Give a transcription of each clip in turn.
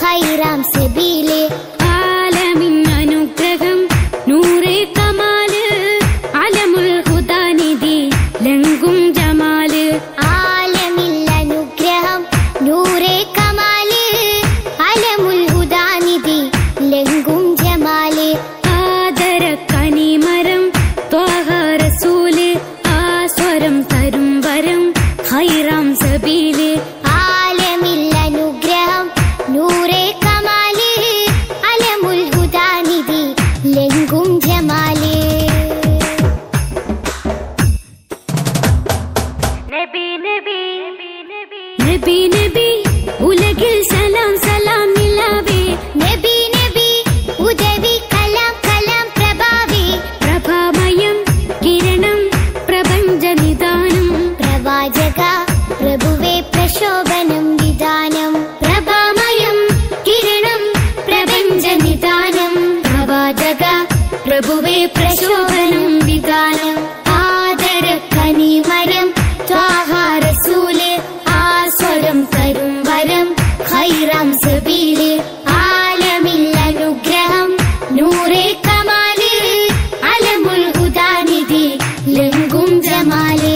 ഹൈറാം സബീല് ആലമിൻ അനുഗ്രഹം നൂറേ കമാല് അലമുൽ ഹുദാനിധി ലങ്കും ജമാല് ആലമിൽ അനുഗ്രഹം നൂറേ കമാല് അലമുൽ ഹുദാനിധി ലങ്കും ജമാല് ആദര കനിമരം ത്വാഹ റസൂല് ആ സ്വരം തരും വരം ഹൈറാം സബീല് ആലമിൽ അനുഗ്രഹം നൂറേ കമാല് അലമുൽ ഹുദാനിധി ലങ്കും ജമാല് നബി നബി ഉലകിൽ സലാം സലാം നിലാവേ നബി നബി ഉദവി കലാം കലാം പ്രഭാവി പ്രഭാമയം കിരണം പ്രപഞ്ച നിദാനം പ്രവാചക പ്രഭുവേ പ്രശോഭനം വിധാനം പ്രഭാമയം കിരണം പ്രപഞ്ച നിദാനം പ്രവാചക പ്രഭുവേ പ്രശോഭനം വിധാനം ആദര കനിമരം ത്വാഹാരസൂല് ആ സ്വരം തരും വരം ഖൈറാം സബീല് ആലമിൽ അനുഗ്രഹം നൂറേ കമാല് അലമുൽ ഹുദാനിധി ലങ്കും ജമാല്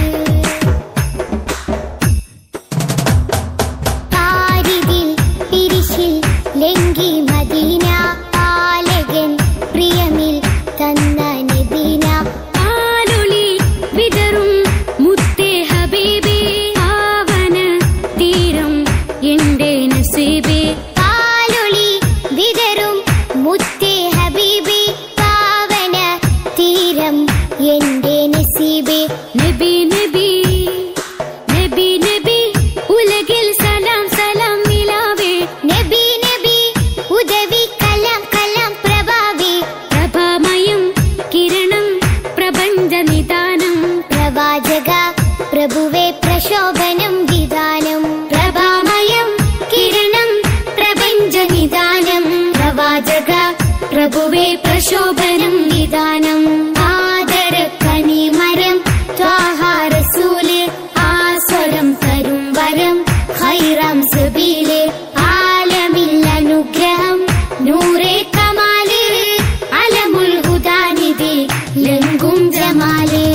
പാരിതിൽ പിരിശിൽ ലങ്കി മദീന പാലകൻ പ്രിയമിൽ തന്ന നബീന ആലൊളി വിതറും മുത്തേ ഹബീബേ ആവന തീരം എന്റെ നസീബേ പാലൊളി വിതറും മുത്തേ ഹബീബി പാവന തീരം എന്റെ നസീബേ നബി നബി നബി നബി ഉലകിൽ സലാം സലാം നിലാവേ നബി നബി ഉദവി കലാം കലാം പ്രഭാവി പ്രഭാമയം കിരണം പ്രപഞ്ച നിദാനം പ്രവാചക പ്രഭുവേ പ്രശോഭനം വിധാനം പ്രഭാമയം കിരണം പ്രപഞ്ച നിദാനം പ്രവാചക പ്രഭുവേ പ്രശോഭനം നിദാനം ആദര കനിമരം ത്വാഹാരസൂല് ആ സ്വരം തരും വരം ഹൈറാം സബീല് ആലമിൽ അനുഗ്രഹം നൂറേ കമാല് അലമുൽ ഹുദാനിധി ലങ്കും ജമാല്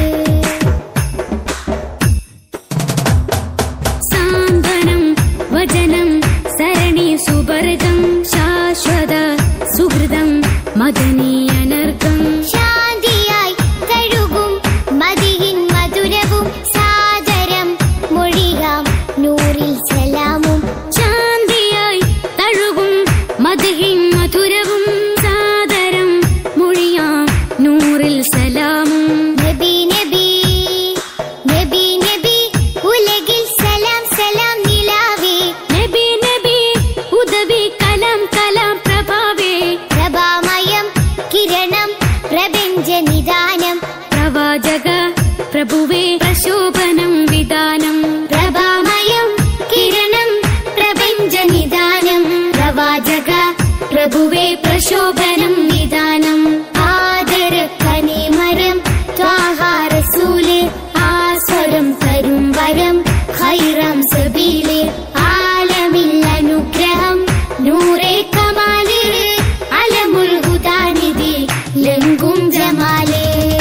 സാന്ത്വനം വചനം സരണി സുവർഗം ശാശ്വത സുഹൃതം മദനീയനർഗം ശാന്തിയായി കഴുകും മതിയിൻ മധുരവും സാദരം മൊഴിയാം നൂറിൽ സലാമും ശാന്തിയായി തഴുകും മധുഹിൻ മധുരവും സാദരം മൊഴിയാം നൂറിൽ സലാമും നബി നബി നബി നബി ഉലകിൽ സലാം സലാം നിലാവേ നബി നബി ഉദവി കലാം കലാം പ്രഭാവേ പ്രഭാമയം കിരണം പ്രപഞ്ച നിദാനം പ്രവാചക പ്രഭുവേ പ്രശോഭനം വിധാനം പ്രഭാമയം കിരണം പ്രപഞ്ച നിദാനം പ്രവാചക പ്രഭുവേ പ്രശോഭനം വിധാനം ആദര കനിമരം ത്വാഹാരസൂല് ആ സ്വരം തരും വരം ഹൈറാം സബീല് ആലമിൽ അനുഗ്രഹം നൂറേ കമാല് അലമുൽ ഹുദാനിധി ലങ്കും ജമാല്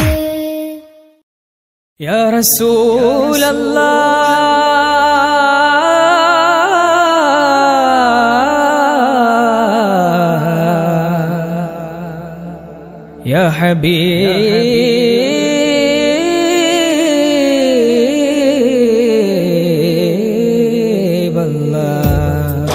يا رسول الله يا حبيب الله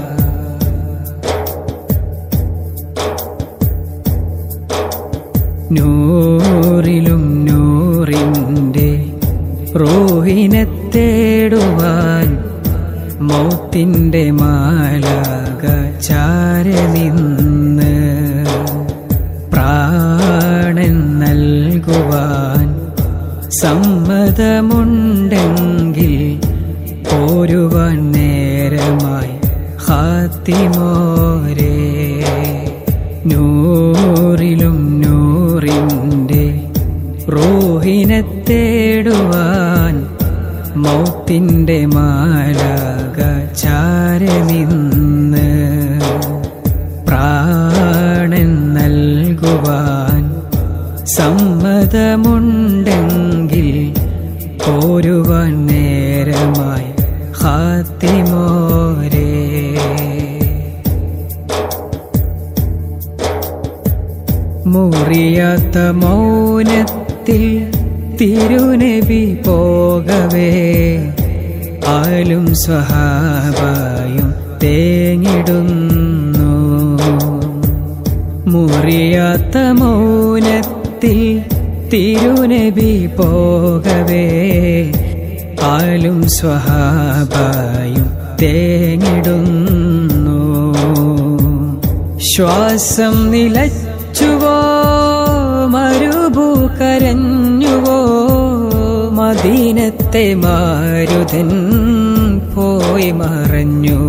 നൂറിലും നൂറിൻ്റെ റൂഹിനെ തേടുവാൻ മൗത്തിൻ്റെ മാലാക ചാര നിന്ന് പ്രാണൻ നൽകുവാൻ സമ്മതമുണ്ടെങ്കിൽ പോരുവാൻ നേരമായി ഹാത്തിമോരേ നൂറിലും നൂറിൻ്റെ റൂഹിനെ തേടുവാൻ മൗത്തിൻ്റെ മാലാക ചാര നിന്ന് സമ്മതമുണ്ടെങ്കിൽ പോരുവാൻ നേരമായി ഹാത്തിമോരേ മുറിയാത്ത മൗനത്തിൽ തിരുനബി പോകവേ ആലും സ്വഹാബായും തേങ്ങിടുന്നു മുറിയാത്ത മൗനത്തിൽ തിരുനബി പോകവേ ആലും സ്വഹാബായും തേങ്ങിടുന്നു ശ്വാസം നിലച്ചുവോ മരുഭൂ കരഞ്ഞുവോ മദീനത്തെ മാരുതൻ പോയി മറഞ്ഞു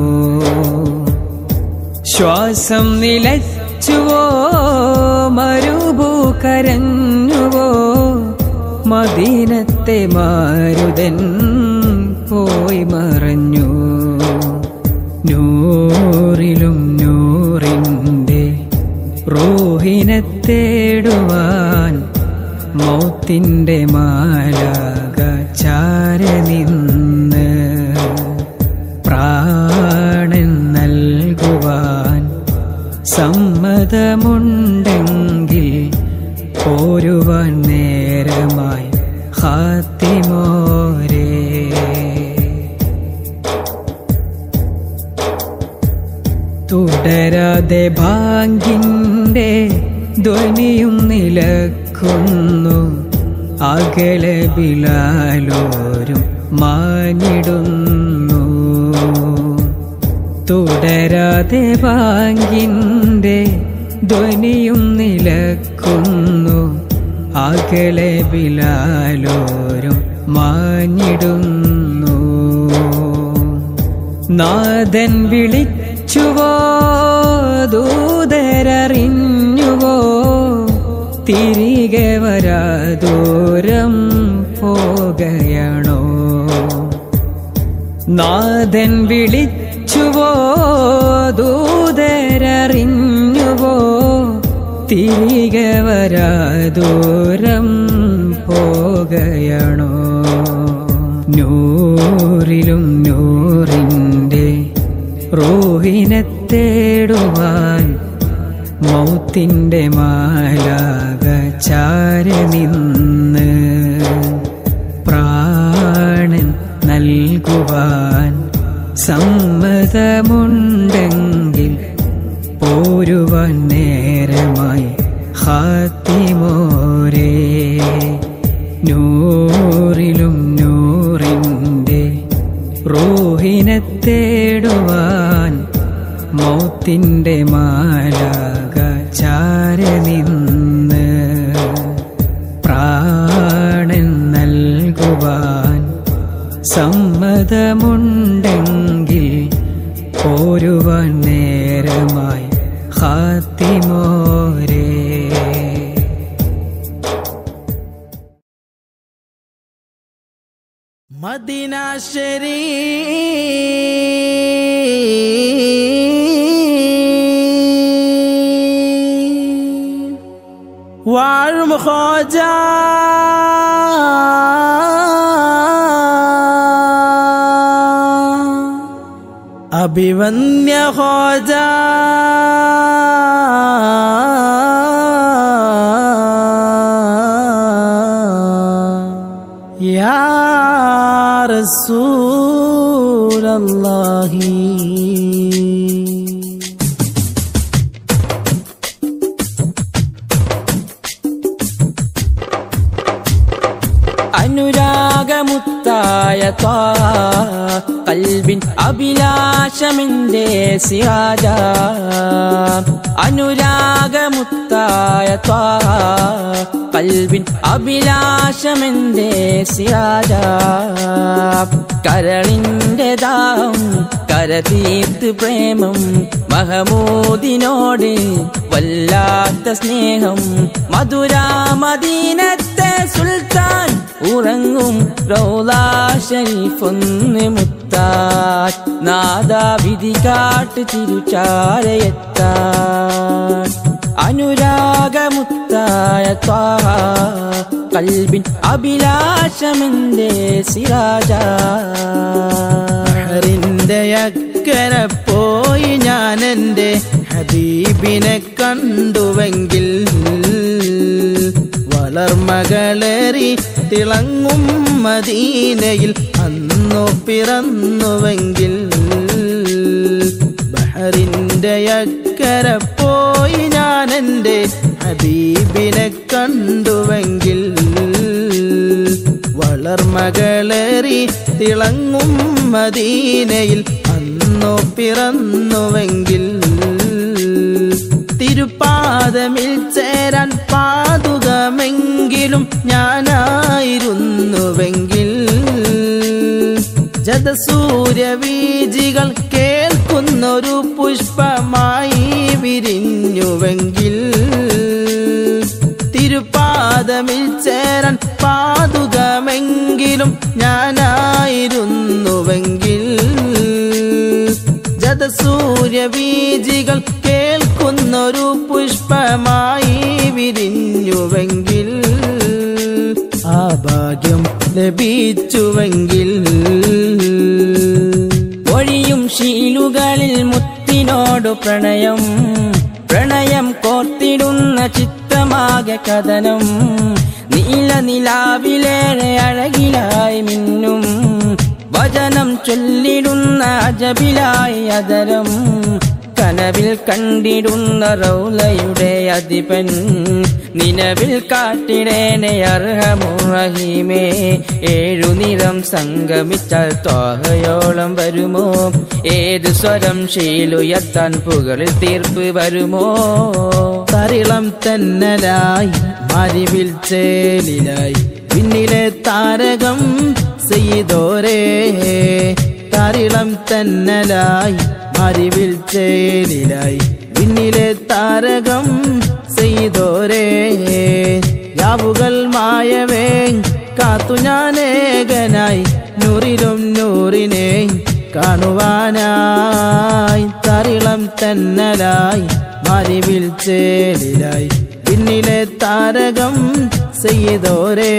ശ്വാസം നിലച്ചുവോ മരുഭൂ കരഞ്ഞുവോ മദീനത്തെ മാരുതൻ പോയി മറഞ്ഞു നൂറിലും നൂറിൻ്റെ റൂഹിനെ തേടുവാൻ മൗത്തിൻ്റെ മാലാക ചാര നിന്ന് പ്രാണൻ നൽകുവാൻ സമ്മതമുണ്ടെങ്കിൽ പോരുവാൻ നേരമായി ഹാത്തിമോരേ തുടരാതെ ഭാങ്കിന്റെ ധ്വനിയും നിലക്കുന്നു അകലെ ബിലാലോരും മാഞ്ഞിടുന്നു തുടരാതെ ഭാങ്കിന്റെ ധ്വനിയും നിലക്കുന്നു അകലെ ബിലാലോരും മാഞ്ഞിടുന്നു നാഥൻ വിളിച്ചുവോ ദൂതരറിഞ്ഞുവോ തിരികെ വരാ ദൂരം പോകയാണോ നാഥൻ വിളിച്ചുവോ ദൂതരറിഞ്ഞുവോ തിരികെ വരാ ദൂരം പോകയാണോ നൂറിലും നൂറിൻ്റെ റൂഹിനെ തേടുവാൻ മൗത്തിൻ്റെ മാലാക ചാര നിന്ന് പ്രാണൻ നൽകുവാൻ സമ്മതമുണ്ടെങ്കിൽ പോരുവാൻ നേരമായി ഹാത്തിമോരേ നൂറിലും നൂറിൻ്റെ റൂഹിനെ തേടുവാൻ മൗത്തിൻ്റെ മാലാക ചാര നിന്ന് പ്രാണൻ നൽകുവാൻ സമ്മതമുണ്ടെങ്കിൽ പോരുവാൻ നേരമായി ഹാത്തിമോരേ മദീന ശരീ വാഴും ഹോജ അഭിവന്യ ഹോജ يا رسول الله അനുരാഗമുത്തായ ത്വാ കൽബിൻ അഭിലാഷമിന്റെ സിരാജ അനുരാഗമുത്തായ ത്വാ കൽബിൻ അഭിലാഷമെന്റെ സിരാജ കരളിന്റെ ദാഹം കരതീർത്ത് പ്രേമം മഹമൂദിനോട് വല്ലാത്ത സ്നേഹം മധുരാ മദീനത്തെ സുൽത്താൻ ഉറങ്ങും റൗലാ ഷരീഫൊന്ന് മുത്താൻ നാദാ വിധി കാട്ട് തിരുചാരയെത്താൻ അനുരാഗമുത്തായ ത്വാ കൽബിൻ അഭിലാഷമെന്റെ സിറാജ ബഹറിന്റെ അക്കരെ പോയി ഞാൻ എൻ്റെ ഹബീബിനെ കണ്ടുവെങ്കിൽ വളർമകളേറി തിളങ്ങും മദീനയിൽ അന്നു പിറന്നുവെങ്കിൽ ബഹറിന്റെ അക്കരെ പോയി ഞാൻ എൻ്റെ ഹബീബിനെ കണ്ടുവെങ്കിൽ വളർമകളേറി തിളങ്ങും മദീനയിൽ അന്നു പിറന്നുവെങ്കിൽ തിരുപ്പാദമിൽ ചേരാൻ പാതുകമെങ്കിലും ഞാനായിരുന്നുവെങ്കിൽ ജതസൂര്യവീജികൾ കേൾക്കുന്നൊരു പുഷ്പമായി വിരിഞ്ഞുവെങ്കിൽ തിരുപ്പാദമിൽ ചേരാൻ പാതുകമെങ്കിലും ഞാനായിരുന്നുവെങ്കിൽ ജതസൂര്യബീജികൾ കേൾക്കുന്നൊരു പുഷ്പമായി വിരിഞ്ഞുവെങ്കിൽ ആ ഭാഗ്യം ലഭിച്ചുവെങ്കിൽ ഒഴിയും ശീലുകളിൽ മുത്തിനോടു പ്രണയം പ്രണയം കോർത്തിടുന്ന ചിത്തമാകെ കഥനം നീല നിലാവിലേറെ അഴകിലായി മിന്നും വചനം ചൊല്ലിടുന്ന അജബിലായി അതരം കനവിൽ കണ്ടിടുന്ന റൗലയുടെ അധിപൻ നിലവിൽ കാട്ടിടേനെ അർഹമുറഹീമേ ഏഴു നിറം സംഗമിച്ചാൽ ത്വാഹയോളം വരുമോ ഏത് സ്വരം ശീലുയർത്താൻ പുകളിൽ തീർപ്പ് വരുമോ തരിളം തെന്നലായി മരിവിൽ ചേലിലായി പിന്നിലെ താരകം ചെയ്തോരേ തരിളം തെന്നലായി മരിവിൽ ചേലിലായി പിന്നിലെ താരകം ചെയ്തോരേ യാവുകൾ മായവേ കാത്തു ഞാനേകനായി നൂറിലും നൂറിനെ കാണുവാനായി തരിളം തെന്നലായി മരിവിൽ ചേലിലായി പിന്നിലെ താരകം ചെയ്തോരേ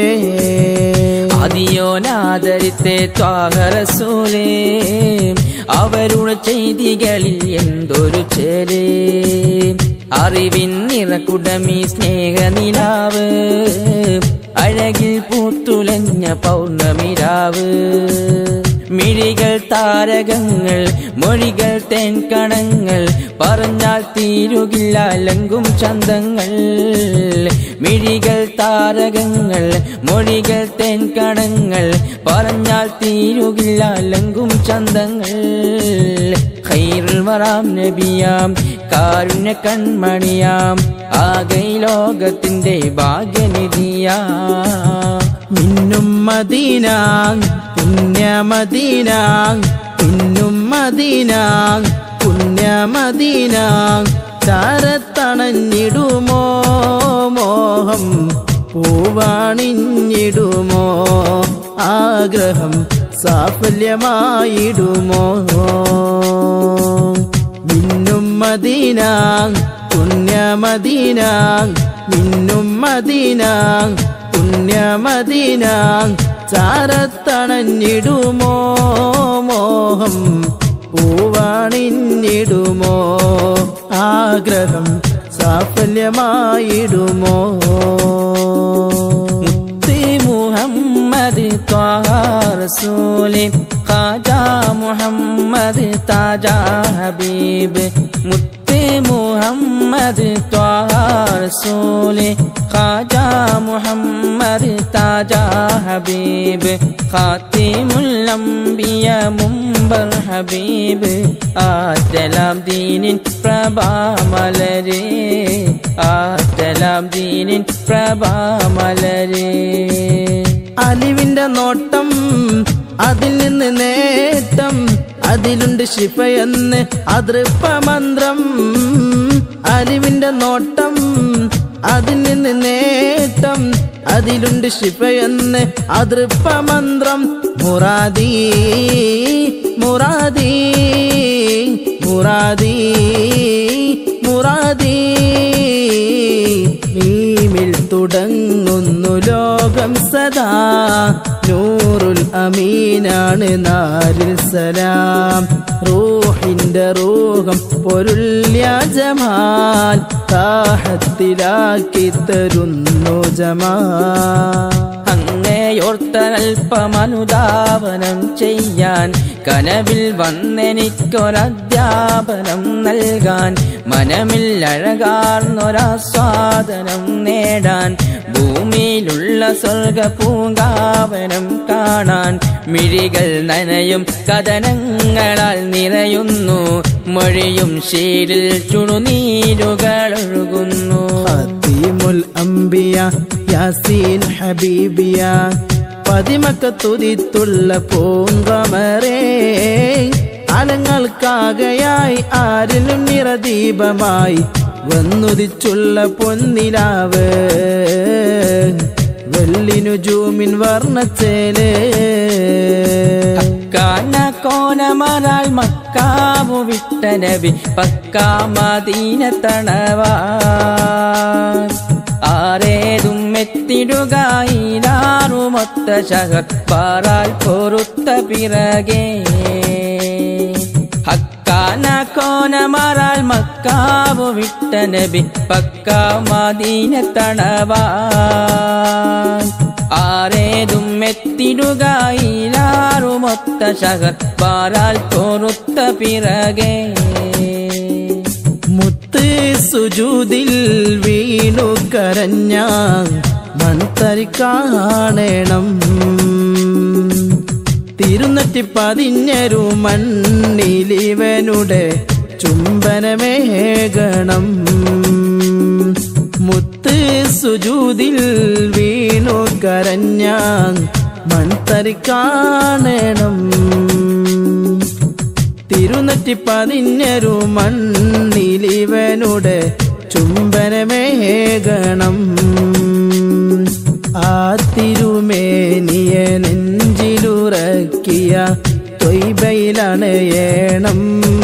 അതിയോനാദരിത്തെ ത്വാഹരസൂലേ അവരുടെ ചെയ്തികളിൽ എന്തൊരു ചേലേ അറിവിൻ നിറക്കുടമി സ്നേഹനിലാവ് അഴകിൽ പൂത്തുലഞ്ഞ പൗർണമിരാവ് മിഴികൾ താരകങ്ങൾ മൊഴികൾ തേൻകണങ്ങൾ പറഞ്ഞാൽ തീരുകില്ല ലങ്കും ചന്തങ്ങൾ മിഴികൾ താരകങ്ങൾ മൊഴികൾ തേൻകണങ്ങൾ പറഞ്ഞാൽ തീരുകില്ല ലങ്കും ചന്തങ്ങൾ ഖൈറുൽ വറാം നബിയാം കാരുണ്യ കൺമണിയാം ആകെ ലോകത്തിന്റെ ഭാഗ്യനിധിയാം മിന്നും മദീന പുണ്യമദീന പിന്നും മദീന പുണ്യമദീന ചാരത്തണഞ്ഞിടുമോ മോഹം പൂവാണിഞ്ഞിടുമോ ആഗ്രഹം സാഫല്യമായിടുമോ മിന്നും മദീന പുണ്യമദീന മിന്നും മദീന പുണ്യമദീന ചാരത്തണഞ്ഞിടുമോ മോഹം പൂവാണിഞ്ഞിടുമോ ആഗ്രഹം സാഫല്യമായിടുമോ മുത്ത് മുഹമ്മദ് ത്വാഹ റസൂല് ഖാജ മുഹമ്മദ് താജ ഹബീബ് മുത്ത് മുഹമ്മദ് ത്വാഹ റസൂല് ഖാജ മുഹമ്മദ് താജ ഹബീബ് ഖാത്തിമുൽ അംബിയ മുമ്പർ ഹബീബ് ആറ്റലാം ദീനിൻ പ്രഭാമലരേ ആറ്റലാം ദീനിൻ പ്രഭാമലരേ അലിവിന്റെ നോട്ടം അതിൽ നിന്ന് നേട്ടം അതിലുണ്ട് ശിഫയെന്ന് അതൃപ്പമന്ത്രം അലിവിന്റെ നോട്ടം അതിൽ നിന്ന് നേട്ടം അതിലുണ്ട് ശിഫയെന്ന് അതൃപ്പമന്ത്രം മുറാദി മുറാദി മുറാദി മുറാദി മീമിൽ തുടങ്ങുന്നു തീർക്കുന്നു ലോകം സദാ നൂറുൽ അമീനാണ് നാരിൽ സലാം റൂഹിന്റെ റൂഹം പൊരുള്യ ജമാൽ താഹത്തിലാക്കി തരുന്നു ജമാൽ അങ്ങേയോർത്തൽപ്പമനുധാവനം ചെയ്യാൻ കനവിൽ വന്നെനിക്കൊരധ്യാപനം നൽകാൻ മനമിൽ അഴകാർന്നൊരാസ്വാദനം നേടാൻ ഭൂമിയിലുള്ള സ്വർഗ പൂങ്കാവനം കാണാൻ മിഴികൾ നനയും കഥനങ്ങളാൽ നിറയുന്നു മൊഴിയും ശീലിൽ ചുടുനീരുകൾ ഒഴുകുന്നു ഖത്തീമുൽ അംബിയ യാസീൻ ഹബീബിയ പതിമക്ക തുതിത്തുള്ള പൂങ്കമറേ അലങ്ങൾക്കാകയായി ആരിലും നിറദീപമായി വന്നുദിച്ചുള്ള പൊന്നിലാവ് വെള്ളിനു ജൂമിൻ വർണ്ണച്ചേല് കാന കോനമരാൾ മക്കാവു വിട്ട നബി പക്കാ മദീന തണവാ ആരേതും എത്തിടുകയിലാറുമൊത്ത ശഹർ പാറാൽ പൊറുത്ത പിറകേ ഹക്കാന കോനമരാൾ മക്കാവു വിട്ട നബി പക്കാ മദീന തണവാ ആരേതും എത്തിടുകയിലാറുമൊത്ത ശഹർ പാറാൽ പൊറുത്ത പിറകേ മുത്ത് സുജൂതിൽ വീണു കരഞ്ഞ മൺതരി കാണണം തിരുനറ്റി പതിഞ്ഞരു മണ്ണിലിവനുടെ ചുംബനമേകണം മുത്ത് സുജൂതിൽ വീണു കരഞ്ഞ മൺതരി കാണണം തിരുനറ്റി പതിഞ്ഞരു മണ്ണിലിവനുടെ ചുംബനമേകണം ആ തിരുമേനിയ നെഞ്ചിലുറക്കിയ തൊയ്ബയിലാണ് ഏണം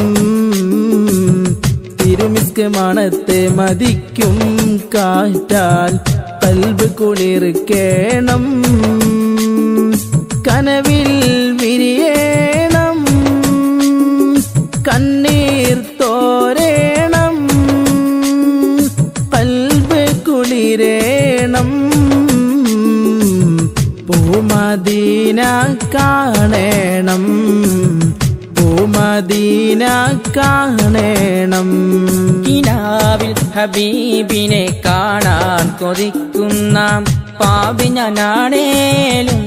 തിരുമിസ്ക് മണത്തെ മതിക്കും കാറ്റാൽ കൽബ് കുളിർക്കേണം കനവിൽ വിരിയേണം കണ്ണീർ തോരേണം കൽബ് കുളിരേണം പൂമദീന കാണേണം പൂമദീന കാണേണം കിനാവിൽ ഹബീബിനെ കാണാൻ കൊതിക്കുന്ന പാപിഞ്ഞനാണേലും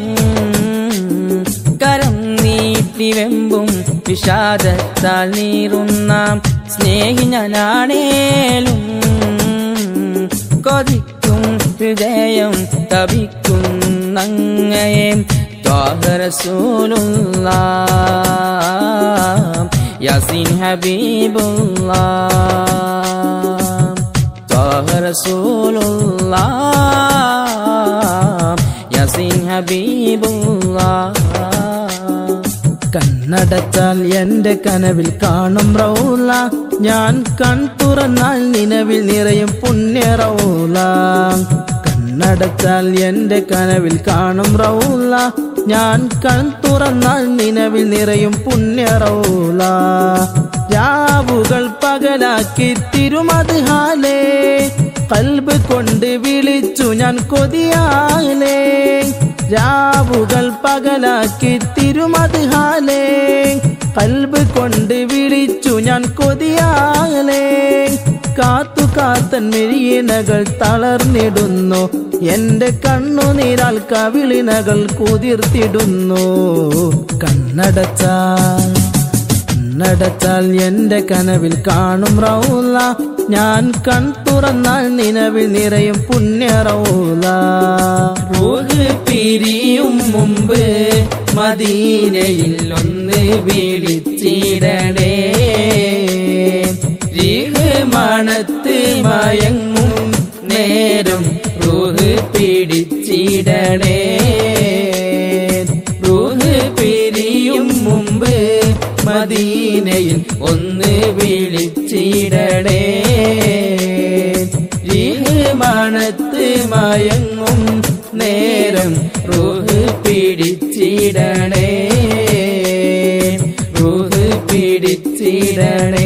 കരം നീട്ടി വെമ്പും വിഷാദത്താൽ നീറുന്ന സ്നേഹിഞ്ഞനാണേലും കൊതിക്കും ഹൃദയം തപിക്കുന്നങ്ങയെ ത്വാഹരസൂലുള്ള യാസീൻ ഹബീബുള്ള ത്വാഹരസൂലുള്ള യാസീൻ ഹബീബുള്ള കണ്ണടച്ചാൽ എന്റെ കനവിൽ കാണും റൗല ഞാൻ കൺ തുറന്നാൽ നിലവിൽ നിറയും പുണ്യ റൗല കണ്ണടച്ചാൽ എന്റെ കനവിൽ കാണും റൗല ഞാൻ കൺ തുറന്നാൽ നിലവിൽ നിറയും പുണ്യ റൗല രാവുകൾ പകലാക്കി തിരുമത് ഹാലേ കൽബ് കൊണ്ട് വിളിച്ചു ഞാൻ കൊതിയാലേ രാവുകൾ പകലാക്കി തിരുമത് ഹാലേ കൽബ് കൊണ്ട് വിളിച്ചു ഞാൻ കൊതിയാലേ കാത്തു കാത്തൻ മെരിയിനകൾ തളർന്നിടുന്നു എന്റെ കണ്ണുനീരാൽ കവിളിനകൾ കുതിർത്തിടുന്നു കണ്ണടച്ചാൽ കണ്ണടച്ചാൽ എന്റെ കനവിൽ കാണും റൗല ഞാൻ കൺ തുറന്നാൽ നിലവിൽ നിറയും പുണ്യ റൗല റൂഹ് പിരിയും മുമ്പ് മദീനയിൽ ഒന്ന് വിളിച്ചിടണേ രീഹ് മണത്ത് മയങ്ങും നേരം റൂഹ് പിടിച്ചിടണേ റൂഹ് പിരിയും മുമ്പ് മദീനയിൽ ഒന്ന് വിളിച്ചിടണേ രീഹ് മണത്ത് മയങ്ങും നേരം റൂഹ് പിടിച്ചിടണേ റൂഹ് പിടിച്ചിടണേ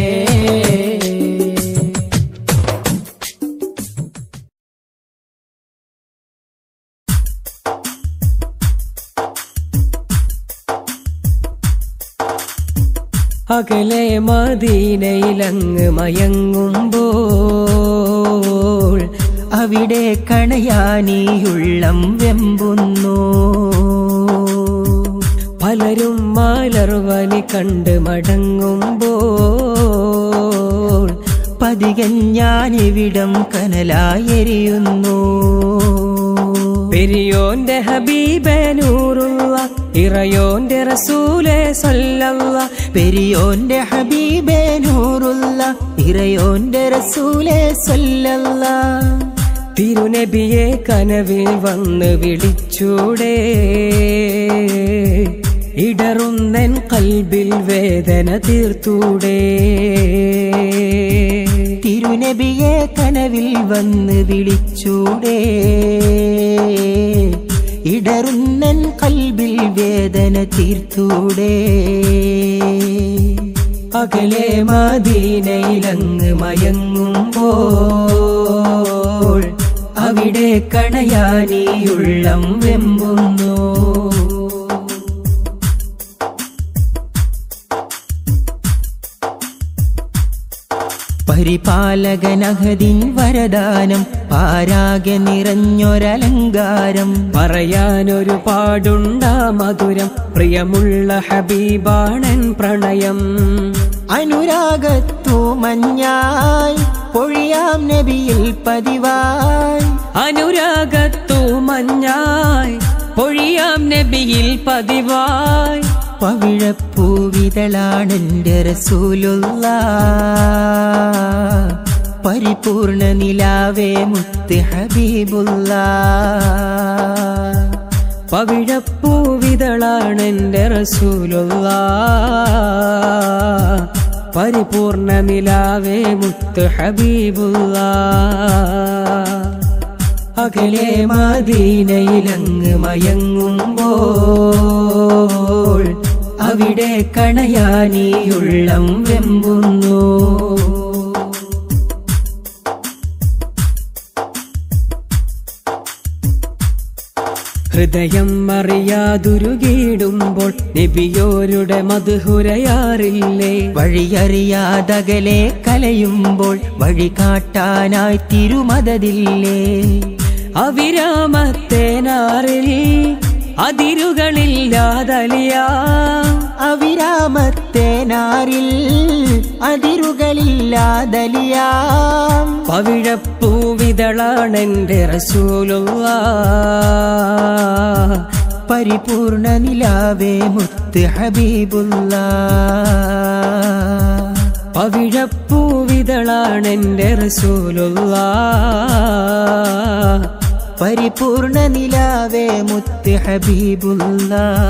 അകലെ മദീനയിലങ്ങ് മയങ്ങുമ്പോൾ അവിടെ കണയാനിയുള്ളം വെമ്പുന്നു പലരും മലർവനി കണ്ട് മടങ്ങുമ്പോൾ പതികൻ ഞാനിവിടം കനലായെരിയുന്നു പെരിയോന്റെ ഹബീബെ നൂറുള്ള ഇറയോന്റെ റസൂലെ സല്ലല്ല പെരിയോന്റെ ഹബീബെ നൂറുള്ള ഇറയോന്റെ റസൂലെ സല്ലല്ല തിരുനബിയെ കനവിൽ വന്ന് വിളിച്ചൂടെ ഇടറുന്നൻ കൽബിൽ വേദന തീർത്തൂടെ തിരുനബിയെ കനവിൽ വന്ന് വിളിച്ചൂടെ ഇടറുന്നൻ കൽബിൽ വേദന തീർത്തൂടെ അകലെ മദീനയിലങ്ങ് മയങ്ങുമ്പോൾ അവിടെ കണയാനിയുള്ളം വെമ്പുന്നു പരിപാലകനഹദിൻ വരദാനം പാരാകെ നിറഞ്ഞൊരലങ്കാരം പറയാനൊരു പാടുണ്ടാ മധുരം പ്രിയമുള്ള ഹബീബാണൻ പ്രണയം അനുരാഗത്തു മഞ്ഞായി പൊഴിയാം നബിയിൽ പതിവായി അനുരാഗത്തു മഞ്ഞായി പൊഴിയാം നബിയിൽ പതിവായി പവിഴപ്പൂവിതളാണെന്റെ റസൂലുള്ള പരിപൂർണ നിലാവേ മുത്ത് ഹബീബുള്ള പവിഴപ്പൂവിതളാണെന്റെ റസൂലുള്ള പരിപൂർണ നിലാവേ മുത്ത് ഹബീബുള്ള അകലെ മദീനയിലങ്ങ് മയങ്ങുമ്പോൾ അവിടെ കണയാനിയുള്ളം വെമ്പുന്നു ഹൃദയം അറിയാതുരുകിടുമ്പോൾ നബിയോരുടെ മധുഹുരയാറില്ലേ വഴിയറിയാതകലെ കലയുമ്പോൾ വഴി കാട്ടാനായി തിരുമതതില്ലേ അവിരാമത്തേനാറിൽ അതിരുകളില്ലാതലിയാ അവിരാമത്തേനാറിൽ അതിരുകളില്ലാതലിയാം പവിഴപ്പൂവിതളാണെന്റെ റസൂലുള്ള പരിപൂർണ നിലാവേ മുത്ത് ഹബീബുള്ള പവിഴപ്പൂവിതളാണെന്റെ റസൂലുള്ള പരിപൂർണ നിലാവേ മുത്ത് ഹബീബുള്ള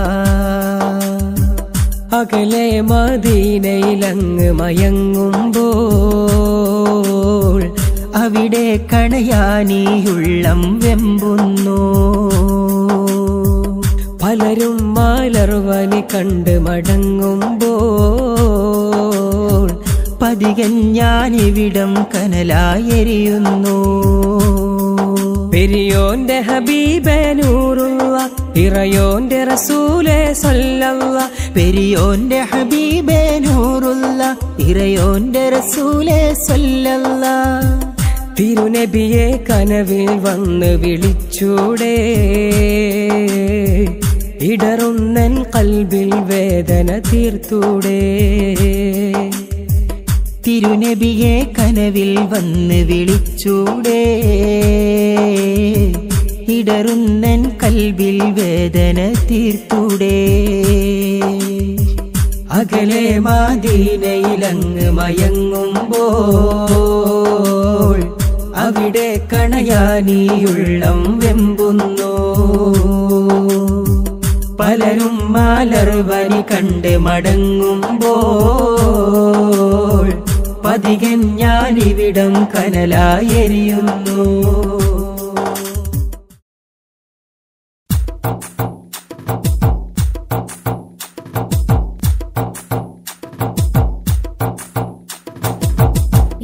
അകലെ മദീനയിലങ്ങ് മയങ്ങുമ്പോൾ അവിടെ കണയാനിയുള്ളം വെമ്പുന്നു പലരും മലർവനി കണ്ട് മടങ്ങുമ്പോൾ പതികൻ ഞാനിവിടം കനലായെരിയുന്നു പെരിയോന്റെ ഹബീബെ നൂറുള്ള ഇറയോന്റെ റസൂലെ സല്ലല്ല പെരിയോന്റെ ഹബീബെ നൂറുള്ള ഇറയോന്റെ റസൂലെ സല്ലല്ല തിരുനബിയെ കനവിൽ വന്ന് വിളിച്ചൂടെ ഇടറുന്നൻ കൽബിൽ വേദന തീർത്തൂടെ തിരുനബിയെ കനവിൽ വന്ന് വിളിച്ചൂടെ ഇടറുന്നൻ കൽബിൽ വേദന തീർത്തൂടെ അകലെ മാദീനയിലങ്ങ് മയങ്ങുമ്പോൾ അവിടെ കണയാനിയുള്ളം വെമ്പുന്നു പലരും മാലർവനി കണ്ട് മടങ്ങുമ്പോൾ പതികൻ ഞാനിവിടം കനലായെരിയുന്നു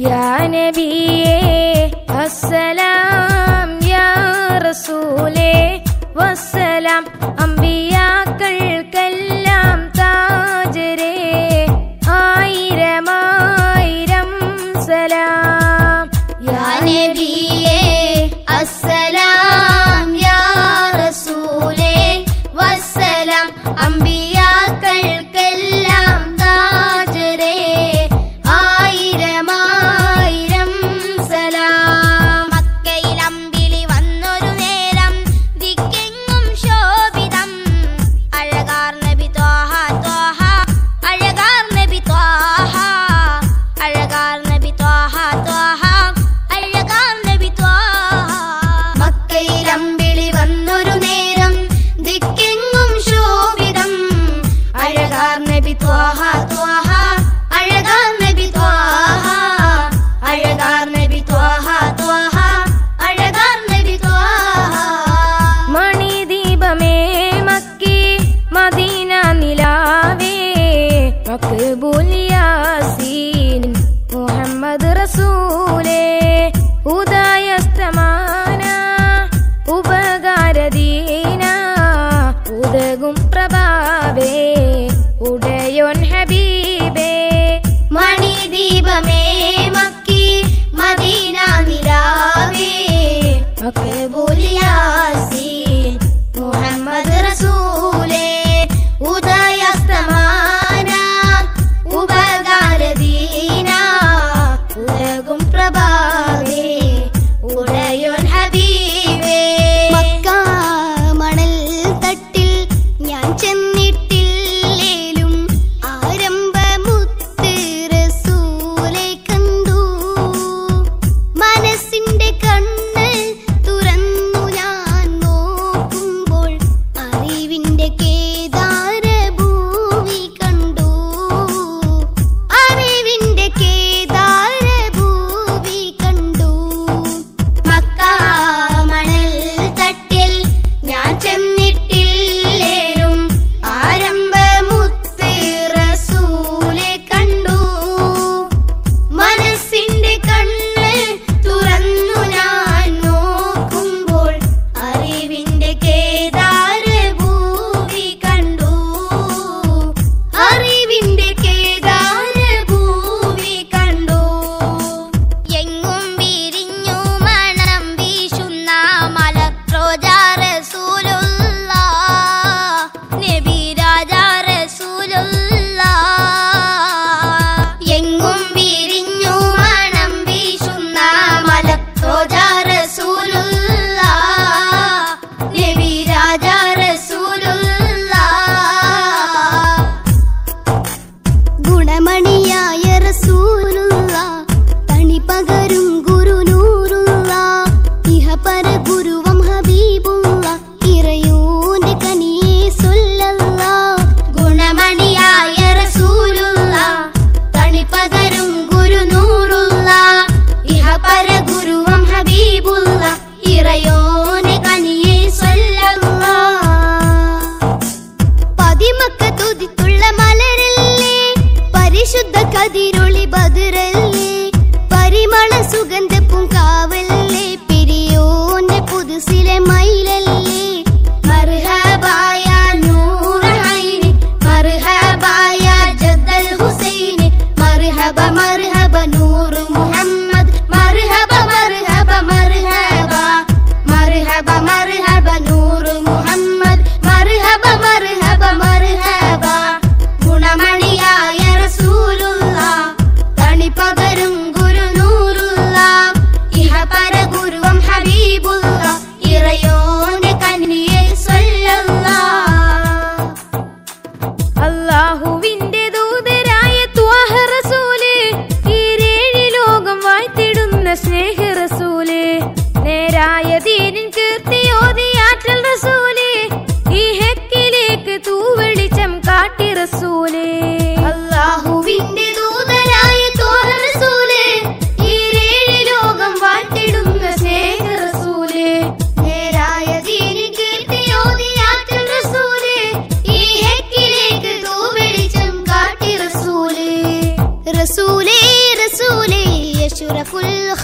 യാ നബിയേ അസ്സലാം യാ റസൂലേ വസ്സലാം അമ്പിയാക്കൾക്കെല്ലാം താജരേ ആയിരമായിരം സലാം യാ നബിയേ അസ്സലാം യാ റസൂലേ വസ്സലാം അമ്പിയാക്കൾക്കെല്ലാം താജരേ ആയിരമായിരം സലാം മക്കയിൽ അമ്പിളി വന്നൊരു നേരം ദിക്കെങ്ങും ശോഭിതം അഴക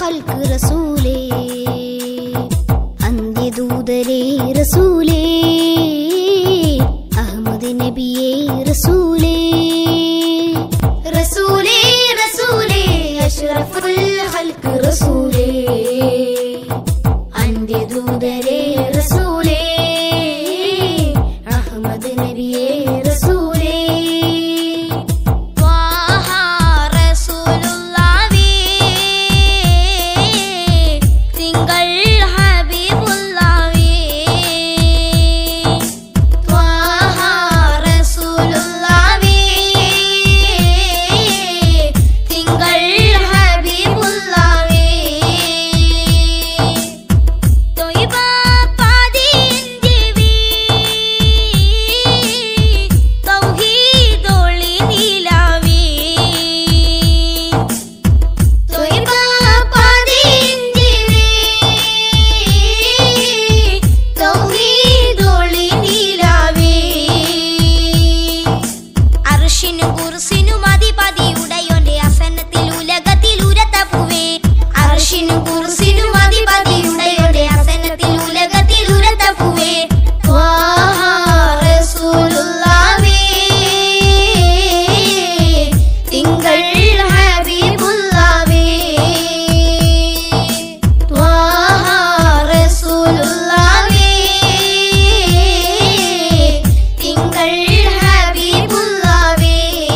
ഹൽക്ക് റസൂലേ അന്ത്യദൂതരേ റസൂലേ അഹമ്മദ് നബിയേ റസൂലേ റസൂലേ റസൂലേ അഷ്റഫുൽ ഹൽക്ക് റസൂലേ അന്ത്യദൂതരേ റസൂലേ അഹമ്മദ് നബിയേ റസൂലേ ത്വാഹ റസൂലുള്ളാഹി തിങ്കൾ ഹബീബുള്ളാഹി ത്വാഹ റസൂലുള്ളാഹി തിങ്കൾ ഹബീബുള്ളാഹി തൊയ്ബ പാതിന്തിവി തൗഹീദൊളി നിലാവി തൊയ്ബ പാതിന്തിവി തൗഹീദൊളി നിലാവി അർഷിനും കുർസിനും അധിപതിയുടയോന്റെ അസനത്തിൽ ഉലകത്തിൽ ഉരത്തപ്പുവേ അർഷിനും കുർസിനും അധിപതിയുടയോന്റെ അസനത്തിൽ ഉലകത്തിൽ ഉരത്തപ്പുവേ ത്വാഹ റസൂലുള്ളാഹി തിങ്കൾ ഹബീബുള്ളാഹി ത്വാഹ റസൂലുള്ളാഹി തിങ്കൾ ഹബീബുള്ളാഹി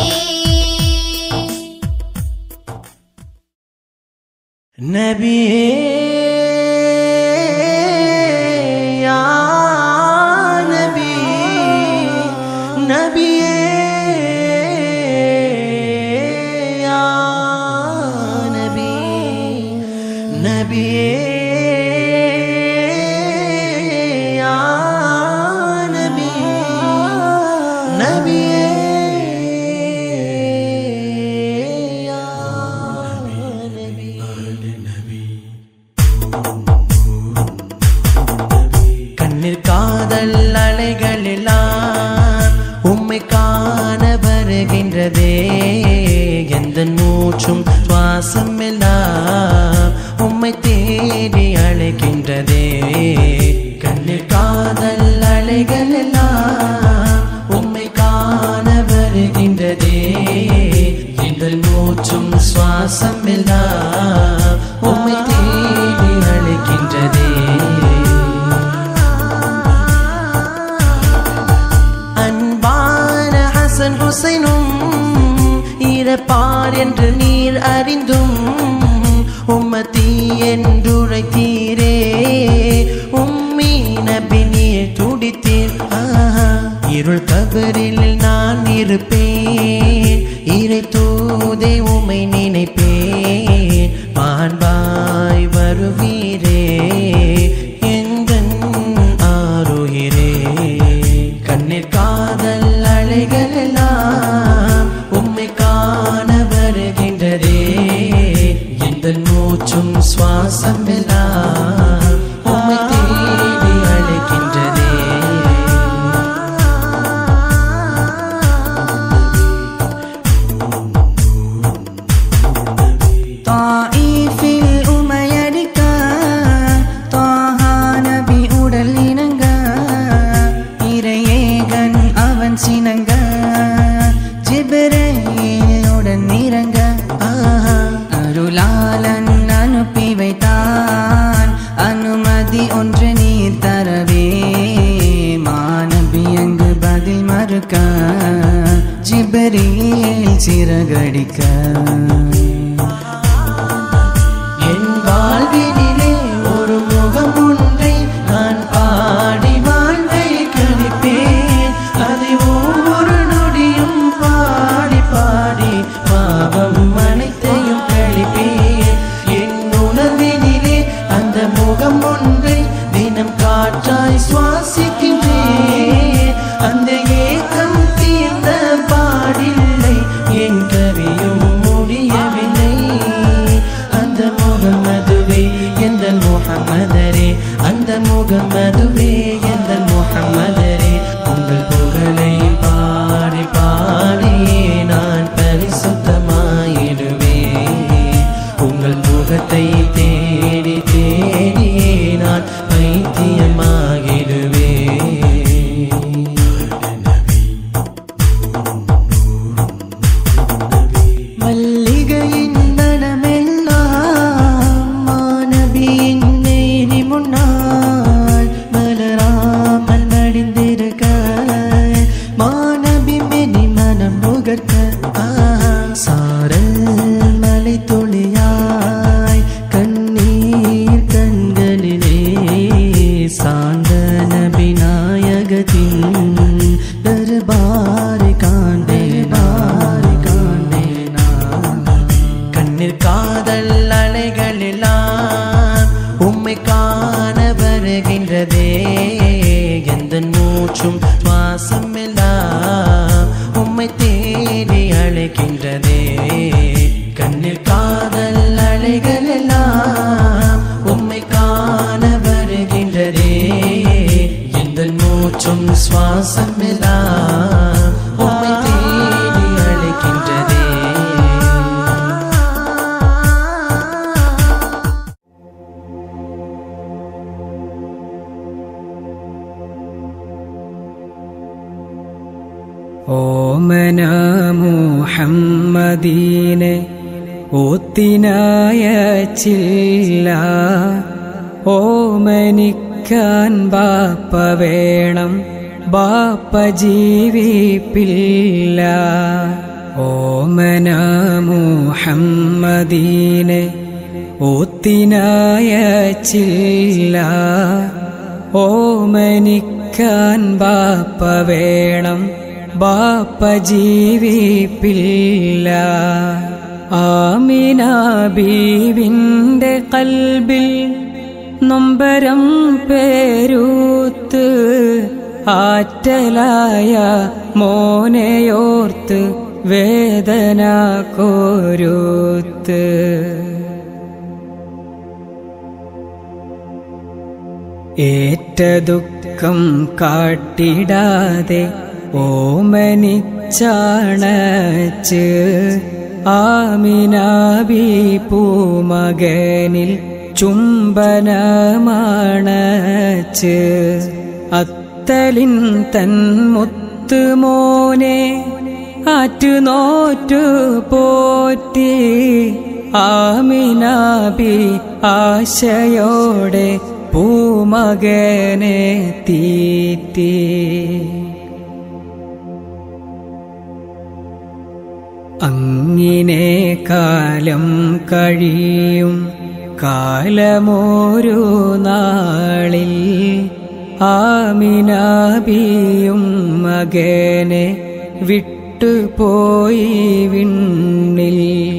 നബിയേ യാ നബി നബിയേ യാ നബി നബിയേ യാ നബി നബിയേ യാ கண்ணில் காதல் அலைகளெல்லாம் உம்மை காண வருகின்றதே எந்த மூச்சும் சுவாசம் எல்லாம் உம்மை தேடி அழைக்கின்றதே கண்ணில் காதல் அலைகளெல்லாம் உம்மை காண வருகின்றதே எந்த மூச்சும் சுவாசம் எல்லாம் உம்மை தேடி அழைக்கின்றதே அன்பான ஹசன் ஹுசைனும் இறப்பார் என்று நீர் அறிந்தும் உம்மதி என்றுரைத்தீரே உம்மி நபி நீர் துடித்தீர் ஆஹா. இருள் கபரில் நான் இருப்பேன் இறை தூதை உமை நினைப்பேன் மாண்பாய் வருவீரே எங்கன் ஆறுகிறே கண்ணீர் காதல் அலைகள் எல்லாம் உம்மை காண வருகின்றதே எந்த மூச்சும் சுவாசம் எல்லாம் உம்மை தேடி அழைக்கின்றதே തായിഫിൽ ഉമയടിക്ക ത്വാഹ നബി ഉടൽ ഇണങ്ക ഇരയേകൻ അവൻ சினங்க ஜிப்ரேலுடன் இறங்க ஆஹா அருளாளன் அனுப்பி வைத்தான் அந்த காதல் அலைகளெல்லாம் உம்மை காண வருகின்றதே எந்த மூச்சும் சுவாசம் எல்லாம் உம்மை தேடி அழைக்கின்றதே கண்ணில் காதல் அலைகள் எல்லாம் உம்மை காண வருகின்றதே எந்த மூச்சும் சுவாசம் எல்லாம் உம்மை தேடி அழைக்கின்றதே ഓമന മുഹമ്മദീനെ ഓത്തിനായ ചില്ല ഓമനിക്കാൻ ബാപ്പ വേണം ബാപ്പ ജീവിപ്പില്ല ഓമന മുഹമ്മദീനെ ഓത്തിനായ ചില്ല ഓമനിക്കാൻ ബാപ്പ വേണം ബാപ്പ ജീവിപ്പില്ല ആമിന ബീവിൻ്റെ കൽബിൽ നൊമ്പരം പേരൂത്ത് ആറ്റലായ മോനെയോർത്ത് വേദന കോരൂത്ത് ഏറ്റ ദുഃഖം കാട്ടിടാതെ ഓമനിച്ചാണച്ച് ആമിനാബി പൂമകനിൽ ചുംബനമാണച്ച് അത്തലിൻ തൻ മുത്തുമോനെ ആറ്റുനോറ്റു പോറ്റി ആമിനാബി ആശയോടെ പൂമകനെ തീറ്റി അങ്ങിനെ കാലം കഴിയും കാലമോരു നാളിൽ ആമിനാബിയും മകനെ വിട്ടുപോയി വിണ്ണിൽ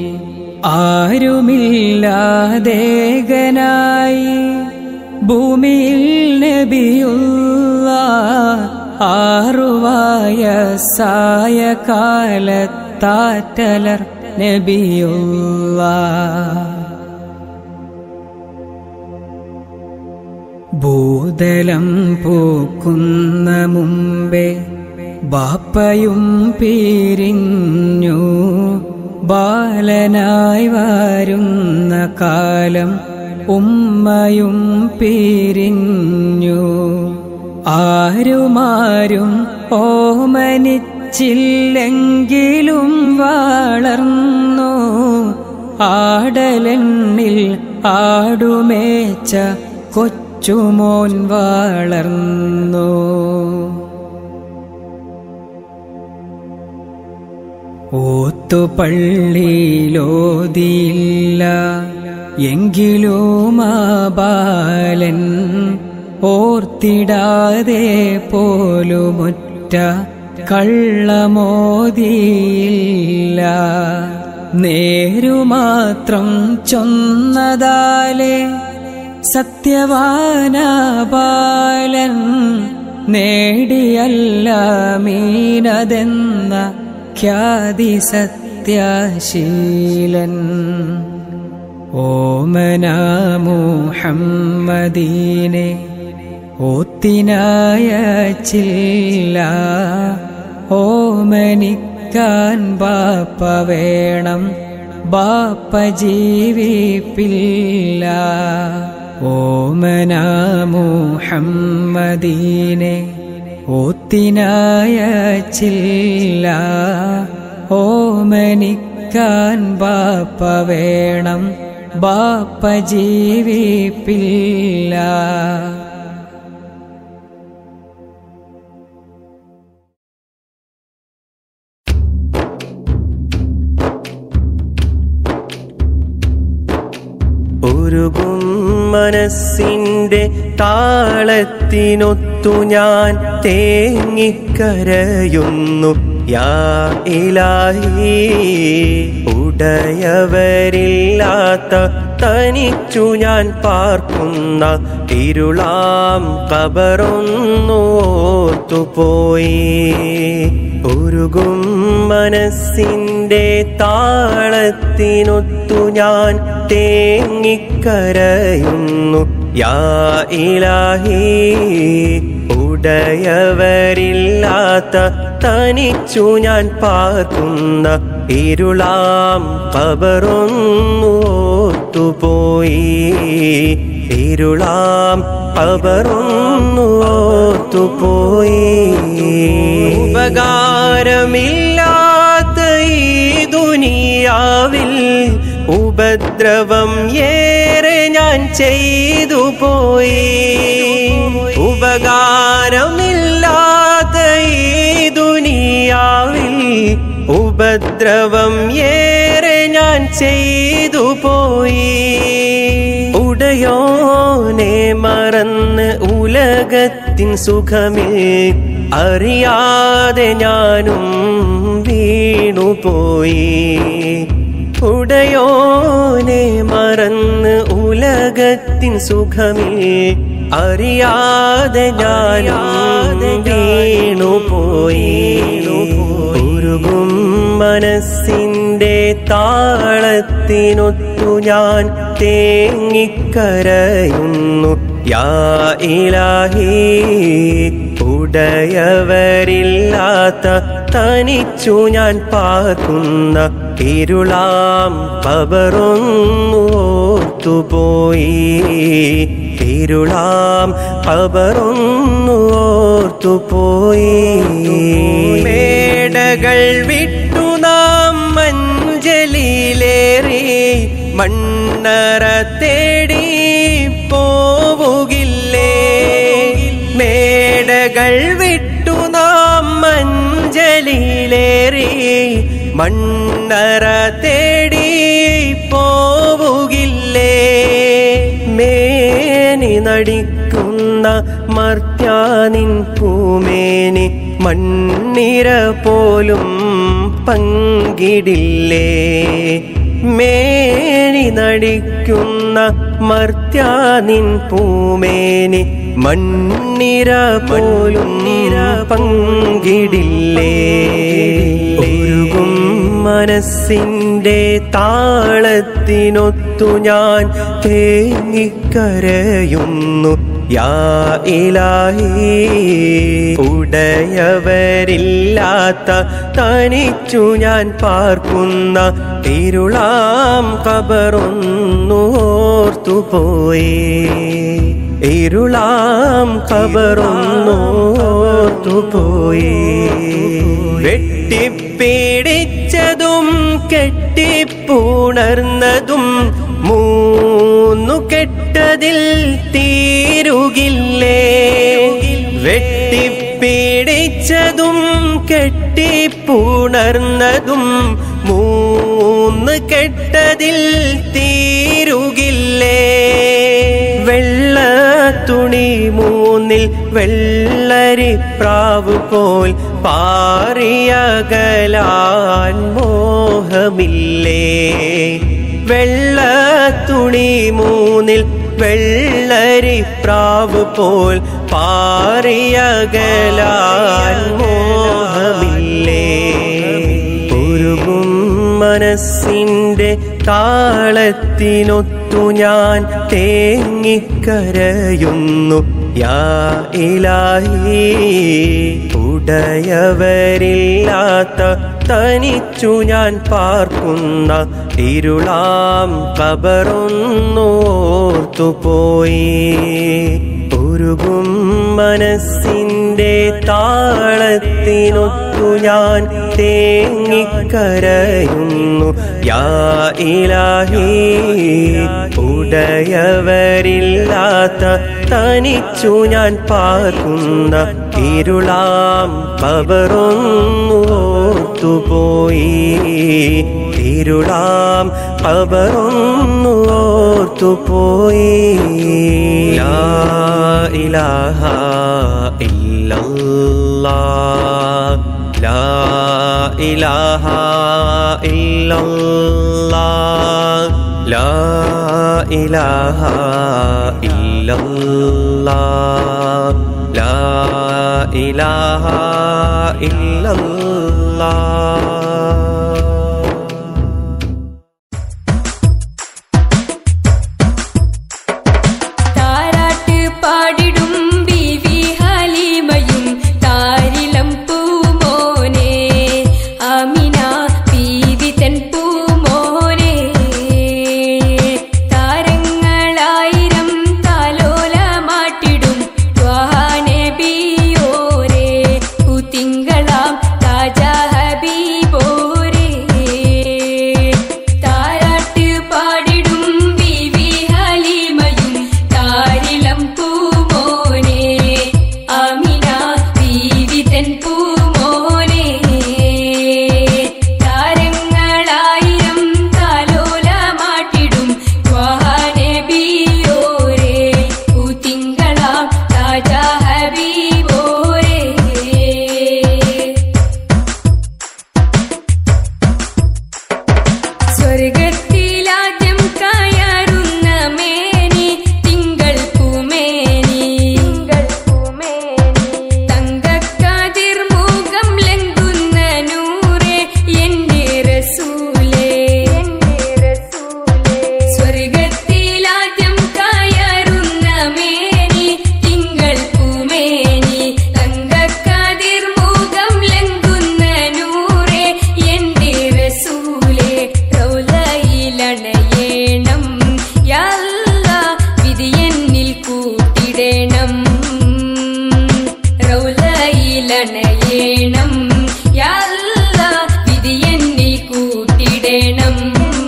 ആരുമില്ലാതേകനായി ഭൂമിയിൽ നബിയുള്ള ആറുവായ സായ കാലത്താറ്റലർ നബിയുള്ള ഭൂതലം പൂക്കുന്ന മുമ്പേ ബാപ്പയും പിരിഞ്ഞു ബാലനായി വരുന്ന കാലം ഉമ്മയും പിരിഞ്ഞു ആരുമാരും ഓമനിച്ചില്ലെങ്കിലും വളർന്നു ആടലെണ്ണിൽ ആടുമേച്ച കൊച്ചുമോൻ വളർന്നു ഓത്തുപള്ളിയിലോതിയില്ല എങ്കിലും ആ ബാലൻ ഓർത്തിടാതെ പോലുമുറ്റ കള്ളമോതിയില്ല നേരുമാത്രം ചൊന്നതാലേ സത്യവാന ബാലൻ നേടിയല്ല മീനതെന്ന ഖ്യാതി സത്യശീലൻ ഓമന മുഹമ്മദീനെ ഓത്തിനായ ചില്ല ഓമനിക്കാൻ ബാപ്പ വേണം ബാപ്പ ജീവിപ്പില്ല ഓമന മുഹമ്മദീനെ ഓത്തിനായ ചില്ല ഓമനിക്കാൻ ബാപ്പ വേണം ബാപ്പ ജീവിപ്പില്ല ഉരുകും മനസ്സിന്റെ താളത്തിനൊത്തു ഞാൻ തേങ്ങിക്കരയുന്നു യാ ഇലാഹി ഉട ഉടയവരില്ലാത്ത തനിച്ചു ഞാൻ പാർക്കുന്ന ഇരുളാം കബറൊന്നോർത്തുപോയി ഉരുകും മനസ്സിൻ്റെ താളത്തിനൊത്തു ഞാൻ തേങ്ങിക്കരയുന്നു യാ ഇലാഹി ഉടയവരില്ലാത്ത തനിച്ചു ഞാൻ പാർക്കുന്ന ഇരുളാം കബറൊന്നോത്തുപോയി ഇരുളാം കബറൊന്നോത്തുപോയി ഉപകാരമില്ലാത്ത ഈ ദുനിയാവിൽ ഉപദ്രവം ഏറെ ഞാൻ ചെയ്തു പോയി ഉപകാരമില്ലാത്ത ഈ ദുനിയാവിൽ ഉപദ്രവം ഏറെ ഞാൻ ചെയ്തു പോയി ഉടയോനെ മറന്ന് ഉലകത്തിൻ സുഖമിൽ അറിയാതെ ഞാനും വീണുപോയി ഉടയോനെ മറന്ന് ഉലകത്തിൻ സുഖമിൽ അറിയാതെ ഞാനാതെ വീണുപോയി ഉരുകും മനസ്സിൻ്റെ താളത്തിനൊത്തു ഞാൻ തേങ്ങിക്കരയുന്നു യാ ഇലാഹി ഉടയവരില്ലാത്ത തനിച്ചു ഞാൻ പാർക്കുന്ന ഇരുളാം കബറൊന്നോർത്തുപോയി ഇരുളാം കബറൊന്നോർത്തുപോയി മേടകൾ വിട്ടു നാം മഞ്ചലിലേറി മണ്ണറ തേടി പോവുകില്ലേ മേടകൾ വിട്ടു നാം മഞ്ചലിലേറി മണ്ണറ തേടി പോവുകില്ലേ മേനി നടിക്കുന്ന മർത്യാനിൻ പൂമേനി മണ്ണിര പോലും പങ്കിടില്ലേ മേനി നടിക്കുന്ന മർത്യാനിൻ പൂമേനി മണ്ണിര പോലും നിര പങ്കിടില്ലേ ഒഴുകും മനസ്സിൻ്റെ താളത്തിനൊത്തു ഞാൻ തേങ്ങിക്കരയുന്നു യാ ഇലാഹി ഉടയവരില്ലാത്ത തനിച്ചു ഞാൻ പാർക്കുന്ന ഇരുളാം കബറൊന്നോർത്തുപോയി ഇരുളാം കബറൊന്നോർത്തുപോയി വെട്ടിപ്പിടിച്ചതും കെട്ടിപ്പുണർന്നതും മൂന്നു കെട്ടതിൽ തീരുകില്ലേ വെട്ടിപ്പിടിച്ചതും കെട്ടിപ്പുണർന്നതും മൂന്ന് കെട്ടതിൽ തീരുകില്ലേ വെള്ള തുണി മൂന്നിൽ വെള്ളരി പ്രാവ് പോൽ പാറിയകലാൻ മോഹമില്ലേ വെള്ള തുണി മൂന്നിൽ വെള്ളരി പ്രാവ് പോൽ പാറിയകലാൻ മോഹമില്ലേ ഉരുകും മനസ്സിൻ്റെ താളത്തിനൊത്തു ഞാൻ തേങ്ങിക്കരയുന്നു യാ ഇലാഹി ഉടയവരില്ലാത്ത തനിച്ചു ഞാൻ പാർക്കുന്ന ഇരുളാം കബറൊന്നോർത്തുപോയി ഉരുകും മനസ്സിൻ്റെ താളത്തിനൊത്തു ഞാൻ തേങ്ങിക്കരയുന്നു യാ ഇലാഹി ഉടയവരില്ലാത്ത തനിച്ചു ഞാൻ പാർക്കുന്ന ഇരുളാം കബറൊന്നോർത്തുപോയി ഇരുളാം കബറൊന്നോർത്തുപോയി ലാ ഇലാഹ ഇല്ലല്ലാ ലാ إله إلا الله لا إله إلا الله لا إله إلا الله താരാട്ട് പാടിടും ബീവി ഹലീമയും താരിളം പൂമോനെ അമിന ബീവി തൻ പൂമോനെ താരങ്ങളായിരം താലോലമാട്ടിടും ത്വാനെ ബിയോരെ തിങ്കളാം താജ ഹബീബോരെ താരാട്ട് പാടിടും ബീവി ഹലീമയും താരിളം പൂമോനെ അമിന ബീവി തൻ പൂമോനെ താരങ്ങളായിരം താലോലമാട്ടിടും ത്വാനെ ബിയോരെ തിങ്കളാം താജ ഹബീബോരെ സ്വർഗത്തിലാദ്യം കയറുന്ന മേനി തിങ്കൾ പൂമേനി തങ്കക്കതിർ മുഖം ലംഘുന്ന നൂറെ എന്റെ റസൂലേ സ്വർഗത്തിലാദ്യം കയറുന്ന മേനി തിങ്കൾ പൂമേനി തങ്കക്കതിർ മുഖം ലംഘുന്ന നൂറെ എന്റെ റസൂലേ റൗലയിലണയേണം യല്ല വിധി എന്നിൽ കൂട്ടിടണം റൗലയിലണയേണം യല്ല വിധി എന്നിൽ കൂട്ടിടണം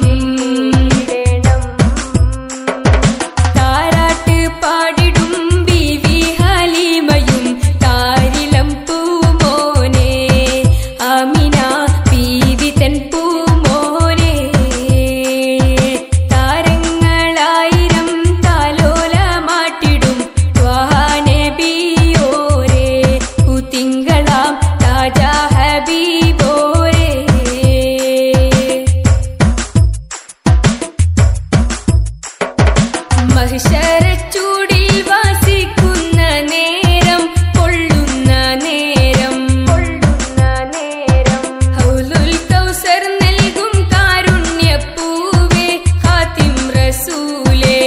താരാട്ട് പാടിടും ബീവി ഹലീമയും താരിളം പൂമോനെ അമിന ബീവി തൻ പൂമോനെ താരങ്ങളായിരം താലോലമാട്ടിടും ത്വാനെ ബിയോരെ തിങ്കളാം താജ ഹബീബോരെ മഹിഷരച്ചൂടിൽ വാസിക്കുന്ന നേരം കൊള്ളുന്ന നേരം ഹൗലുൽ കൗസർ നൽകും കാരുണ്യപ്പൂവേ ഹാത്തിം റസൂലേ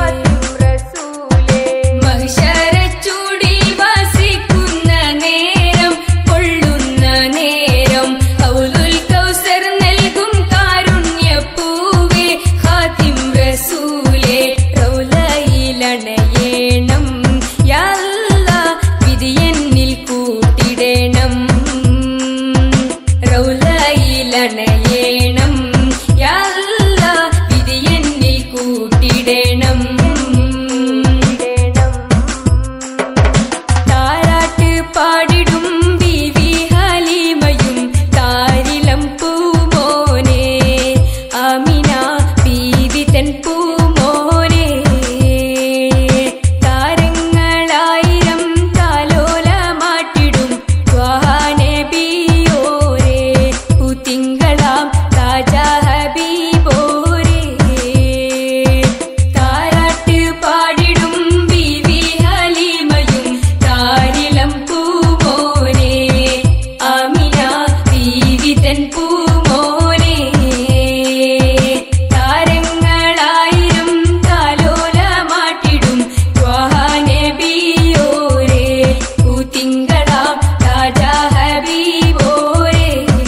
മഹിഷരച്ചൂടിൽ വാസിക്കുന്ന നേരം കൊള്ളുന്ന നേരം ഹൗലുൽ കൗസർ നൽകും കാരുണ്യപ്പൂവേ ഹാത്തിം റസൂലേ റൗലയിലണയേണം യല്ല വിധി എന്നിൽ കൂട്ടിടണം റൗലയിലണയേണം യല്ല വിധി എന്നിൽ കൂട്ടിടണം താരാട്ട് പാടിടും ബീവി ഹലീമയും താരിളം പൂമോനെ അമിന ബീവി തൻ പൂമോനെ താരങ്ങളായിരം താലോലമാട്ടിടും ത്വാനെ ബിയോരെ തിങ്കളാം താജ ഹബീബോരെ താരാട്ട് പാടിടും ബീവി ഹലീമയും താരിളം പൂമോനെ അമിന ബീവി തൻ പൂമോനെ താരങ്ങളായിരം താലോലമാട്ടിടും ത്വാനെ ബിയോരെ തിങ്കളാം താജ ഹബീബോരെ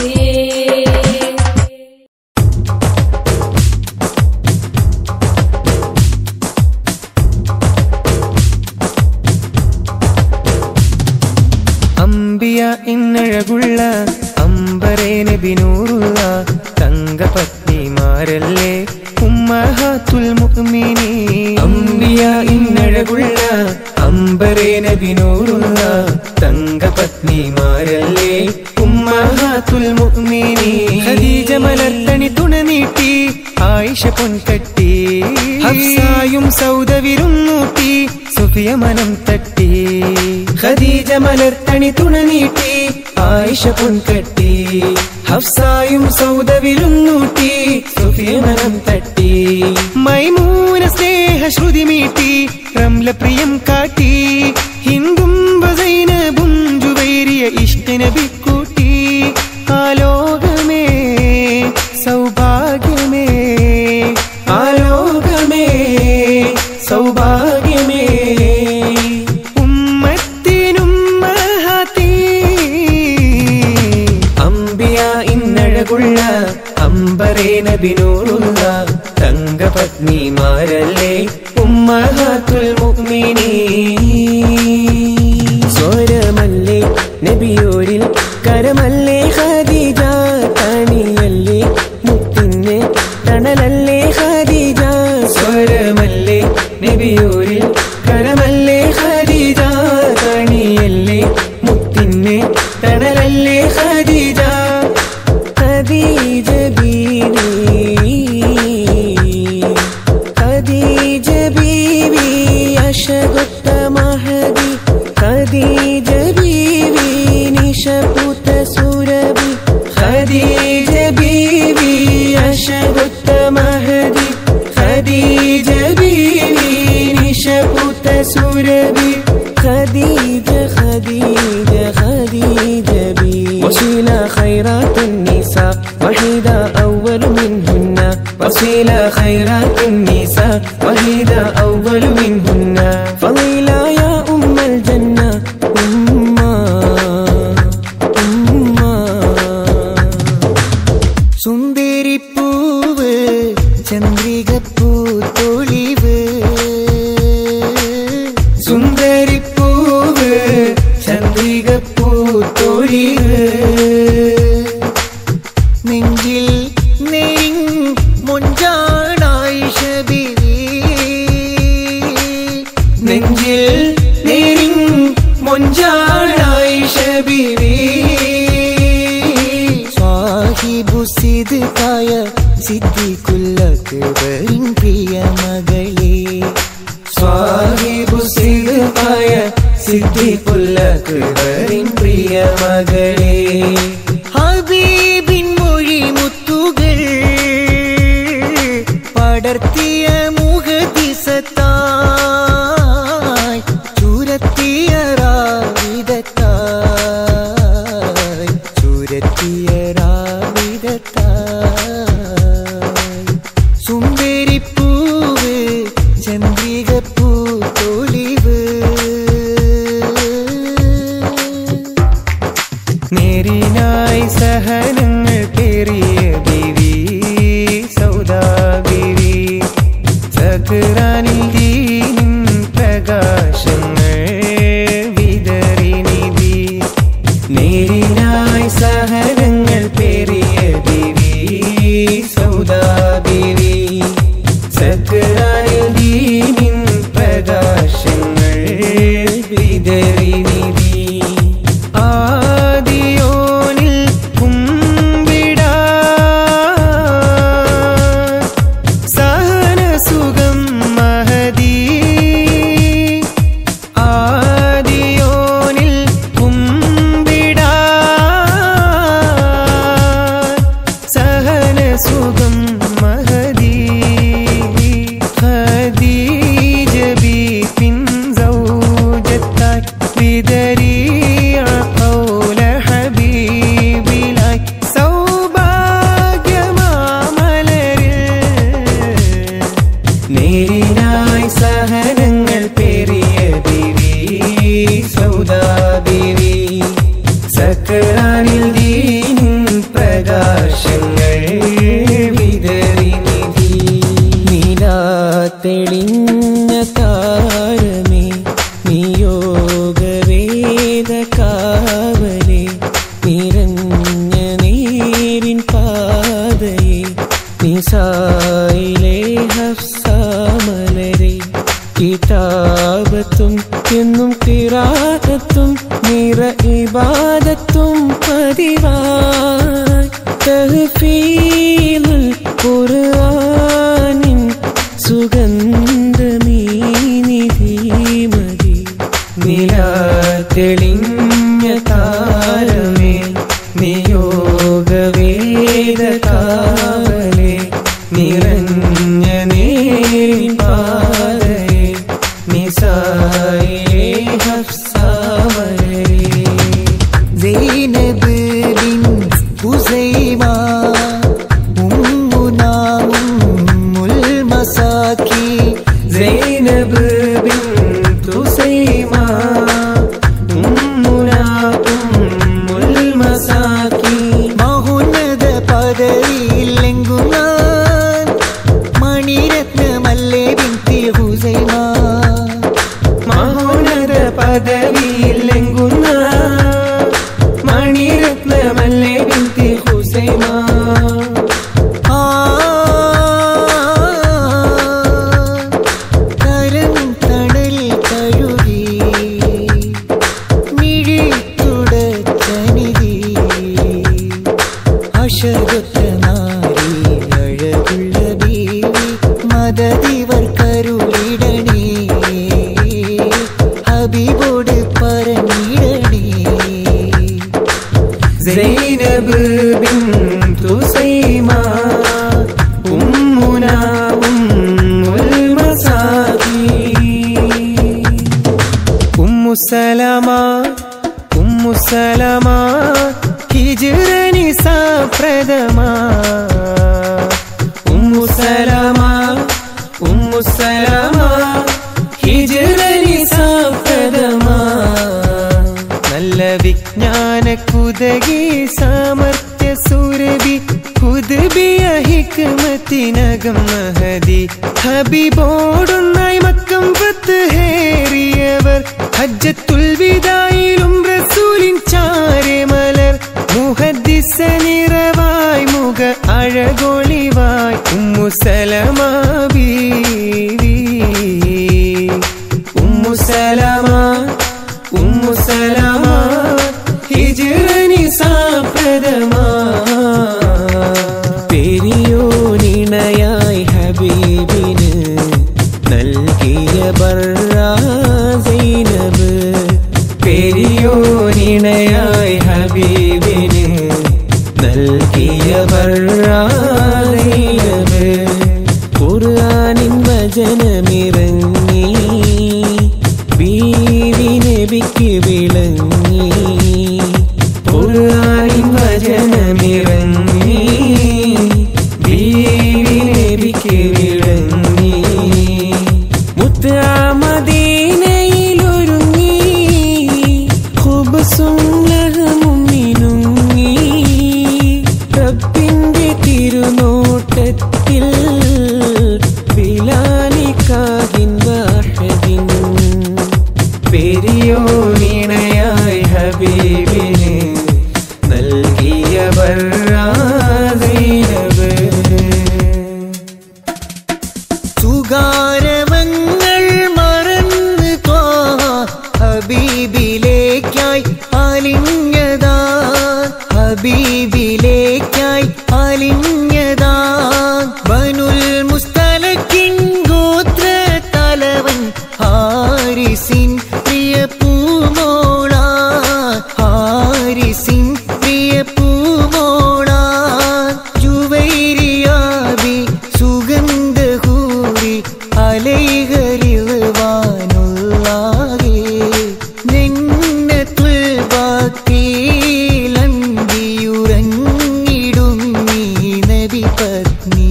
അമ്പിയ ഇന്നഴകുള്ള അമ്പരേ നബിനൂറുള്ള തങ്കപത്നിമാരല്ലേ ഉമ്മഹാത്തുൽ മുഅ്മിനീ അമ്പിയ ഇന്നഴകുള്ള അമ്പരേ നബിനൂറുള്ള തങ്കപത്നിമാരല്ലേ ഉമ്മഹാത്തുൽ മുഅ്മിനീ ഖദീജ മലർത്തണി തുണ നീട്ടി ആയിഷ പൊൻകട്ടി ഹഫ്സായും സൗദവിരും മൂട്ടി സുഫിയ മനം തട്ടി ഖദീജ മലർത്തണി തുണ നീട്ടി ആയിഷ പൊൻകട്ടി ഹഫ്സായും സൗദവിലും നൂട്ടി സുഫിയമനം തട്ടി മൈമൂന സ്നേഹ ശ്രുതി മീട്ടി റംല പ്രിയം കാട്ടി ഹിന്ദും ബസൈനബും ജുവൈരിയ ഇഷ്ടനബിക്കൂട്ടി ആലോകമേ സൗഭാഗ്യമേ ആലോകമേ സൗഭാഗ്യമേ ഉമ്മത്തിനുമ്മഹത്തി അമ്പിയ ഇന്നഴകുള്ള അമ്പരേ നബിനൂറുള്ള തങ്കപത്നിമാരല്ലേ ഉമ്മഹാത്തുൽ മുഅ്മിനീ സ്വരമല്ലേ നബിയോരിൽ കരമല്ലേ ഖദീജ തണിയല്ലേ മുത്തിന് തണലല്ലേ ഖദീജ സ്വരമല്ലേ നബിയോരിൽ കരമല്ലേ ഖദീജ തണിയല്ലേ മുത്തിന് തണലല്ലേ ഖദീജ ഖദീജ ബീവി ഖദീജ ബീവി അശകുത്ത മഹദി ഖദീജ ബീവി നിശപുത സുരഭി ഖദീജ ബീവി അശകുത്ത മഹദി ഖദീജ ബീവി നിശപുത സുരഭി ഖദീജ ഖദീജ ഖദീജ ബി وسيلة خيرات النساء وحيدة أول منهن وسيلة خيرات النساء وحيدة أول منهن فضيلة يا أم الجنة أمّا أمّا സുന്ദരിപ്പൂവ് ചന്ദ്രികപ്പൂ തൊളിവ് സുന്ദരിപ്പൂവ് ചന്ദ്രികപ്പൂ തൊളിവ് നെഞ്ചിൽ നെയ്യും മൊഞ്ചാണായി ശബിവി നെഞ്ചിൽ നെയ്യും മൊഞ്ചാണായി ശബിവി സാഹിബു സിദ്കായ സിദ്ധിക്കുല്ലക്ബറിൻ പ്രിയ മകളെ സ്വാഹിബു സിദ്കായ സിദ്ധിക്കുല്ലക്ബറിൻ പ്രിയ മകളെ ഹബീബിൻ മൊഴി മുത്തുകൾ പടർത്തിയ മുഖദിസത്തായി ചുരത്തിയ രാവിധത്തായി ചുരത്തിയ രാവിധത്തായി സുന്ദരിപ്പൂവ് ചന്ദ്രികപ്പൂ തൊളിവ് നേരിനായി സഹനങ്ങൾ പേറിയ ബിവി സൗദാ ബിവി സക്രാനിൽ ദീനിൻ പ്രകാശങ്ങൾ വിതറി നിധി നേരിനായി സഹനങ്ങൾ പേറിയ ബിവി സൗദാ ബിവി സക്രാനിൽ ദീനിൻ പ്രകാശങ്ങൾ വിതറി നിധി ആദിയോനിൽ കുമ്പിടാ സഹനസുഖം മഹദീ ആദിയോനിൽ കുമ്പിടാ സഹനസുഖം മഹദീ ഖദീജ ബി പിൻ സൗജത്തായി വിതറിയ ഖൗല ഹബീബിലായി സൗഭാഗ്യമാമലരിൽ നേരിനായി സഹനങ്ങൾ പേറിയ ദേവി സൗദാ ദേവി സക്രാനിൽ ദീനിൻ പ്രകാശങ്ങൾ വിതറി നിധി നീലാ തെളിഞ്ഞ താരമേ നിയോഗവേദ കാവലേ നിറഞ്ഞ നേരിൻ പാതയെ നിസായിലെ ഹഫ്സാമലരെ കിതാബത്തും എന്നും കിറാകത്തും നിറ ഇബാദത്തും പതിവായി തഹ്ഫീലുൽ ഖുർആനിൻ സുഗന്ധമീ നിധിമതി നില തെളിഞ്ഞ താരമേ നിയോഗവേ നേരിൻ പാതയെ നിസായിലെ ഹഫ്സാവരെ സൈനബ് ബിൻ ഹുസൈമ ഉമ്മുനാ ഉമ്മുൽ മസാക്കി സൈനബ് ബിൻതു സൈമ ഉമ്മുന ഉമ്മുൽ മസാക്കി മഹോന്നത പദവിയില്ലെങ്കും ഞാൻ മണിരത്നമല്ലേ ബിൻതി ഹുസൈമ മഹോന്നത പദവിയില്ലെങ്കുന്ന മണിരത്നമല്ലേ ബിന്തി ഹുസൈമ ആ കരം തണൽ കഴുകി മിഴി തുടച്ചനിധി അശകൊത്ത നാരി അഴകുള്ള ബീവി മദതിവർ കരുളിടണേ ഹബീബോട് പറഞ്ഞിടണേ സൈനബ് ബിന്തു സൈമ ഉമ്മുന ഉമ്മുൽ മസാക്കി ഉമ്മു സലമ ഉമ്മു സലമ ഹിജ്റനി സപ്രദമ ഉമ്മു സലമ ഉമ്മു സലമ ഹിജ്റനി സപ്രദമ നല്ല വിജ്ഞാന കുതകി സാമർത്ഥ്യ സുരഭി കുതുബിയ ഹിക്മത്തിനകം മഹതി ഹബീബോടൊന്നായി മക്കം പത്ത് ഹേറിയവർ ഹജ്ജത്തുൽ വിദായിലും റസൂലിൻ ചാരെ മലർ മുഹദ്ദിസ നിറവായി മുഖ അഴകൊളിവായി ഉമ്മു സലമ ബീവി ഉമ്മു സലമ ഉമ്മു സലമ ഹിജ്റനി സാപ്രദമ പെരിയോനിണയായി ഹബീബിന് നൽകിയ ബർറാസൈനബ് പെരിയോനിണയായി ഹബീബിന് നൽകിയ ബർറാസൈനബ് ഖുർആനിൻ വചനമിറങ്ങി ബീവി നബിക്ക് വിളങ്ങി ഖുർആനിൻ വചനമിറങ്ങി ബീവി നബിക്ക് വിളങ്ങി മുത്താമദീനയിലൊരുങ്ങി ഖുബ്സും ലഹമും മിനുങ്ങി റബ്ബിന്റെ തിരുനോട്ടത്തിൽ ബിലാലിക്കാഹിൻ വാഹദിൻ പെരിയോനിണയായി ഹബീബിന് നൽകിയ ബർറാസൈനബ് സുഗാരവങ്ങൾ മറന്ന് ത്വാഹ ഹബീബിലേക്കായി അലിഞ്ഞതാ ഹബീബിലേക്കായി അലിഞ്ഞതാ ബനുൽ മുസ്തലക്കിൻ ഗോത്ര തലവൻ ഹാരിസിൻ പ്രിയ പൂമോള ഹാരിസിൻ പ്രിയ പൂമോള ജുവൈരിയാബി സുഗന്ധഹൂരി അലൈകരിവാനുള്ളാകെ നിന്നത്തുൽ ബാക്കിയിലന്തിയുറങ്ങിടും നീ നബി പത്നി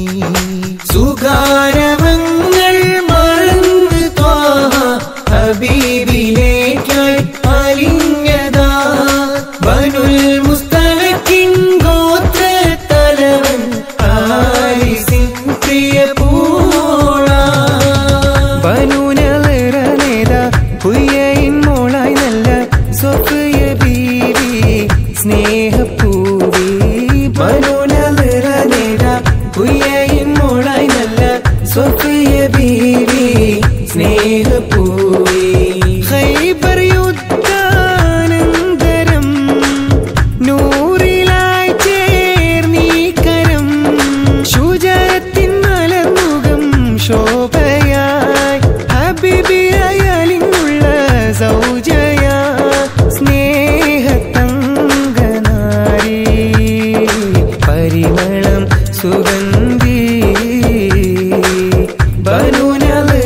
സുഗാരവങ്ങൾ മറന്ന് ത്വാഹ ഹബീബിലേക്കായി അലിഞ്ഞതാ ബനുൽ മുസ്തലക്കിൻ ഗോത്ര തലവൻ ഹാരിസിൻ പ്രിയ പൂള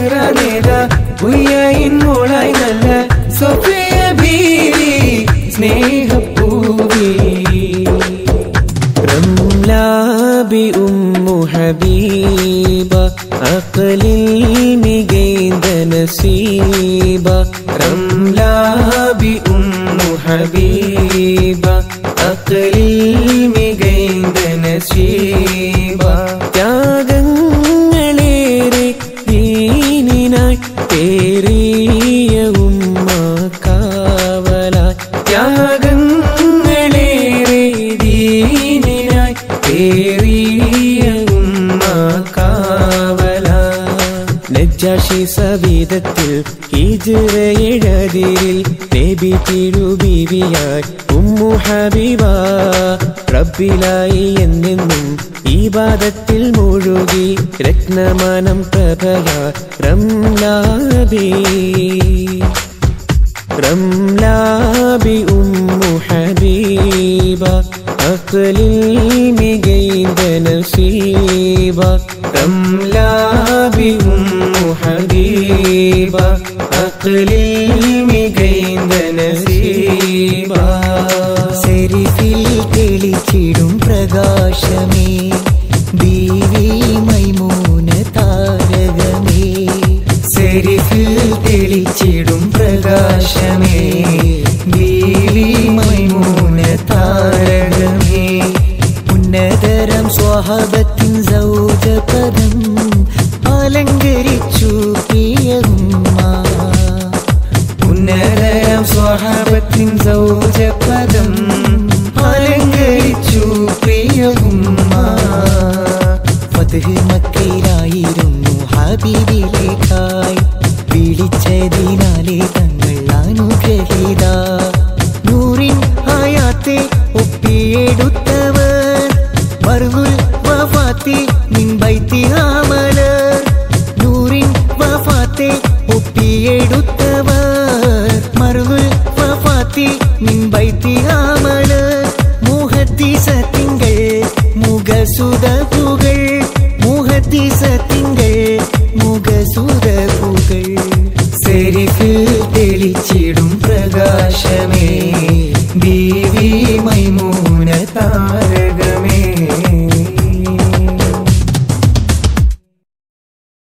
സഹറ നേത ഉയ്യയിൻ മോളായി നല്ല സൊഫിയ ബീവി സ്നേഹപ്പൂവി رملا بأم حبيبة أقلي مجيد نسيبة رملا بأم حبيبة أقلي مجيد نسيبة ത്യാഗങ്ങളേറെ ദീനിനായി പേറിയ ഉമ്മ കാവലായി ത്യാഗങ്ങളേറെ ദീനിനായി പേറിയ ഉമ്മ കാവലായി നജ്ജാഷി സവീതത്തിൽ ഹിജ്റയെഴതിരിൽ നബി തിരുബീവിയായി ഉമ്മു ഹബീബ റബ്ബിലായി എന്നെന്നും ഈബാദത്തിൽ മുഴുകി രത്നമാനം പ്രഭയാ റംലാബി റംലാബി ഉമ്മു ഹബീബ അഖലിൽ മികൈന്ദ നസീബ റംലാബി ഉമ്മു ഹബീബ അഖലിൽ മികൈന്ദ നസീബ സെരിഫിൽ തെളിച്ചിടും പ്രകാശമേ ബീവി മൈമൂന താരകമേ സെരിഫിൽ തെളിച്ചിടും പ്രകാശമേ ബീവി മൈമൂന താരകമേ ഉന്നതരം സ്വഹാബത്തിൻ സൗജപദം അലങ്കരിച്ചു പ്രിയമ്മ ഉന്നതരം സ്വഹാബത്തിൻ സൗജപദം അലങ്കരിച്ചു പ്രിയകുമ്മ ഫതഹ് മക്കയിലായിരുന്നു ഹബീബിലേക്കായി വിളിച്ചതിനാലെ തങ്ങൾ അനുഗ്രഹീത നൂറിൻ ആയാത്തെ ഒപ്പിയെടുത്തവർ മറുകുൽ വഫാത്തി നിൻ ബൈത്തി ആമലർ നൂറിൻ വഫാത്തെ ഒപ്പിയെടുത്തവർ മറുകുൽ വഫാത്തി നിൻ ബൈത്തി ആമലർ മുഹദ്ദിസ തിങ്കൾ മുഖസുതകുകൾ മുഹദ്ദിസ തിങ്കൾ മുഖസുത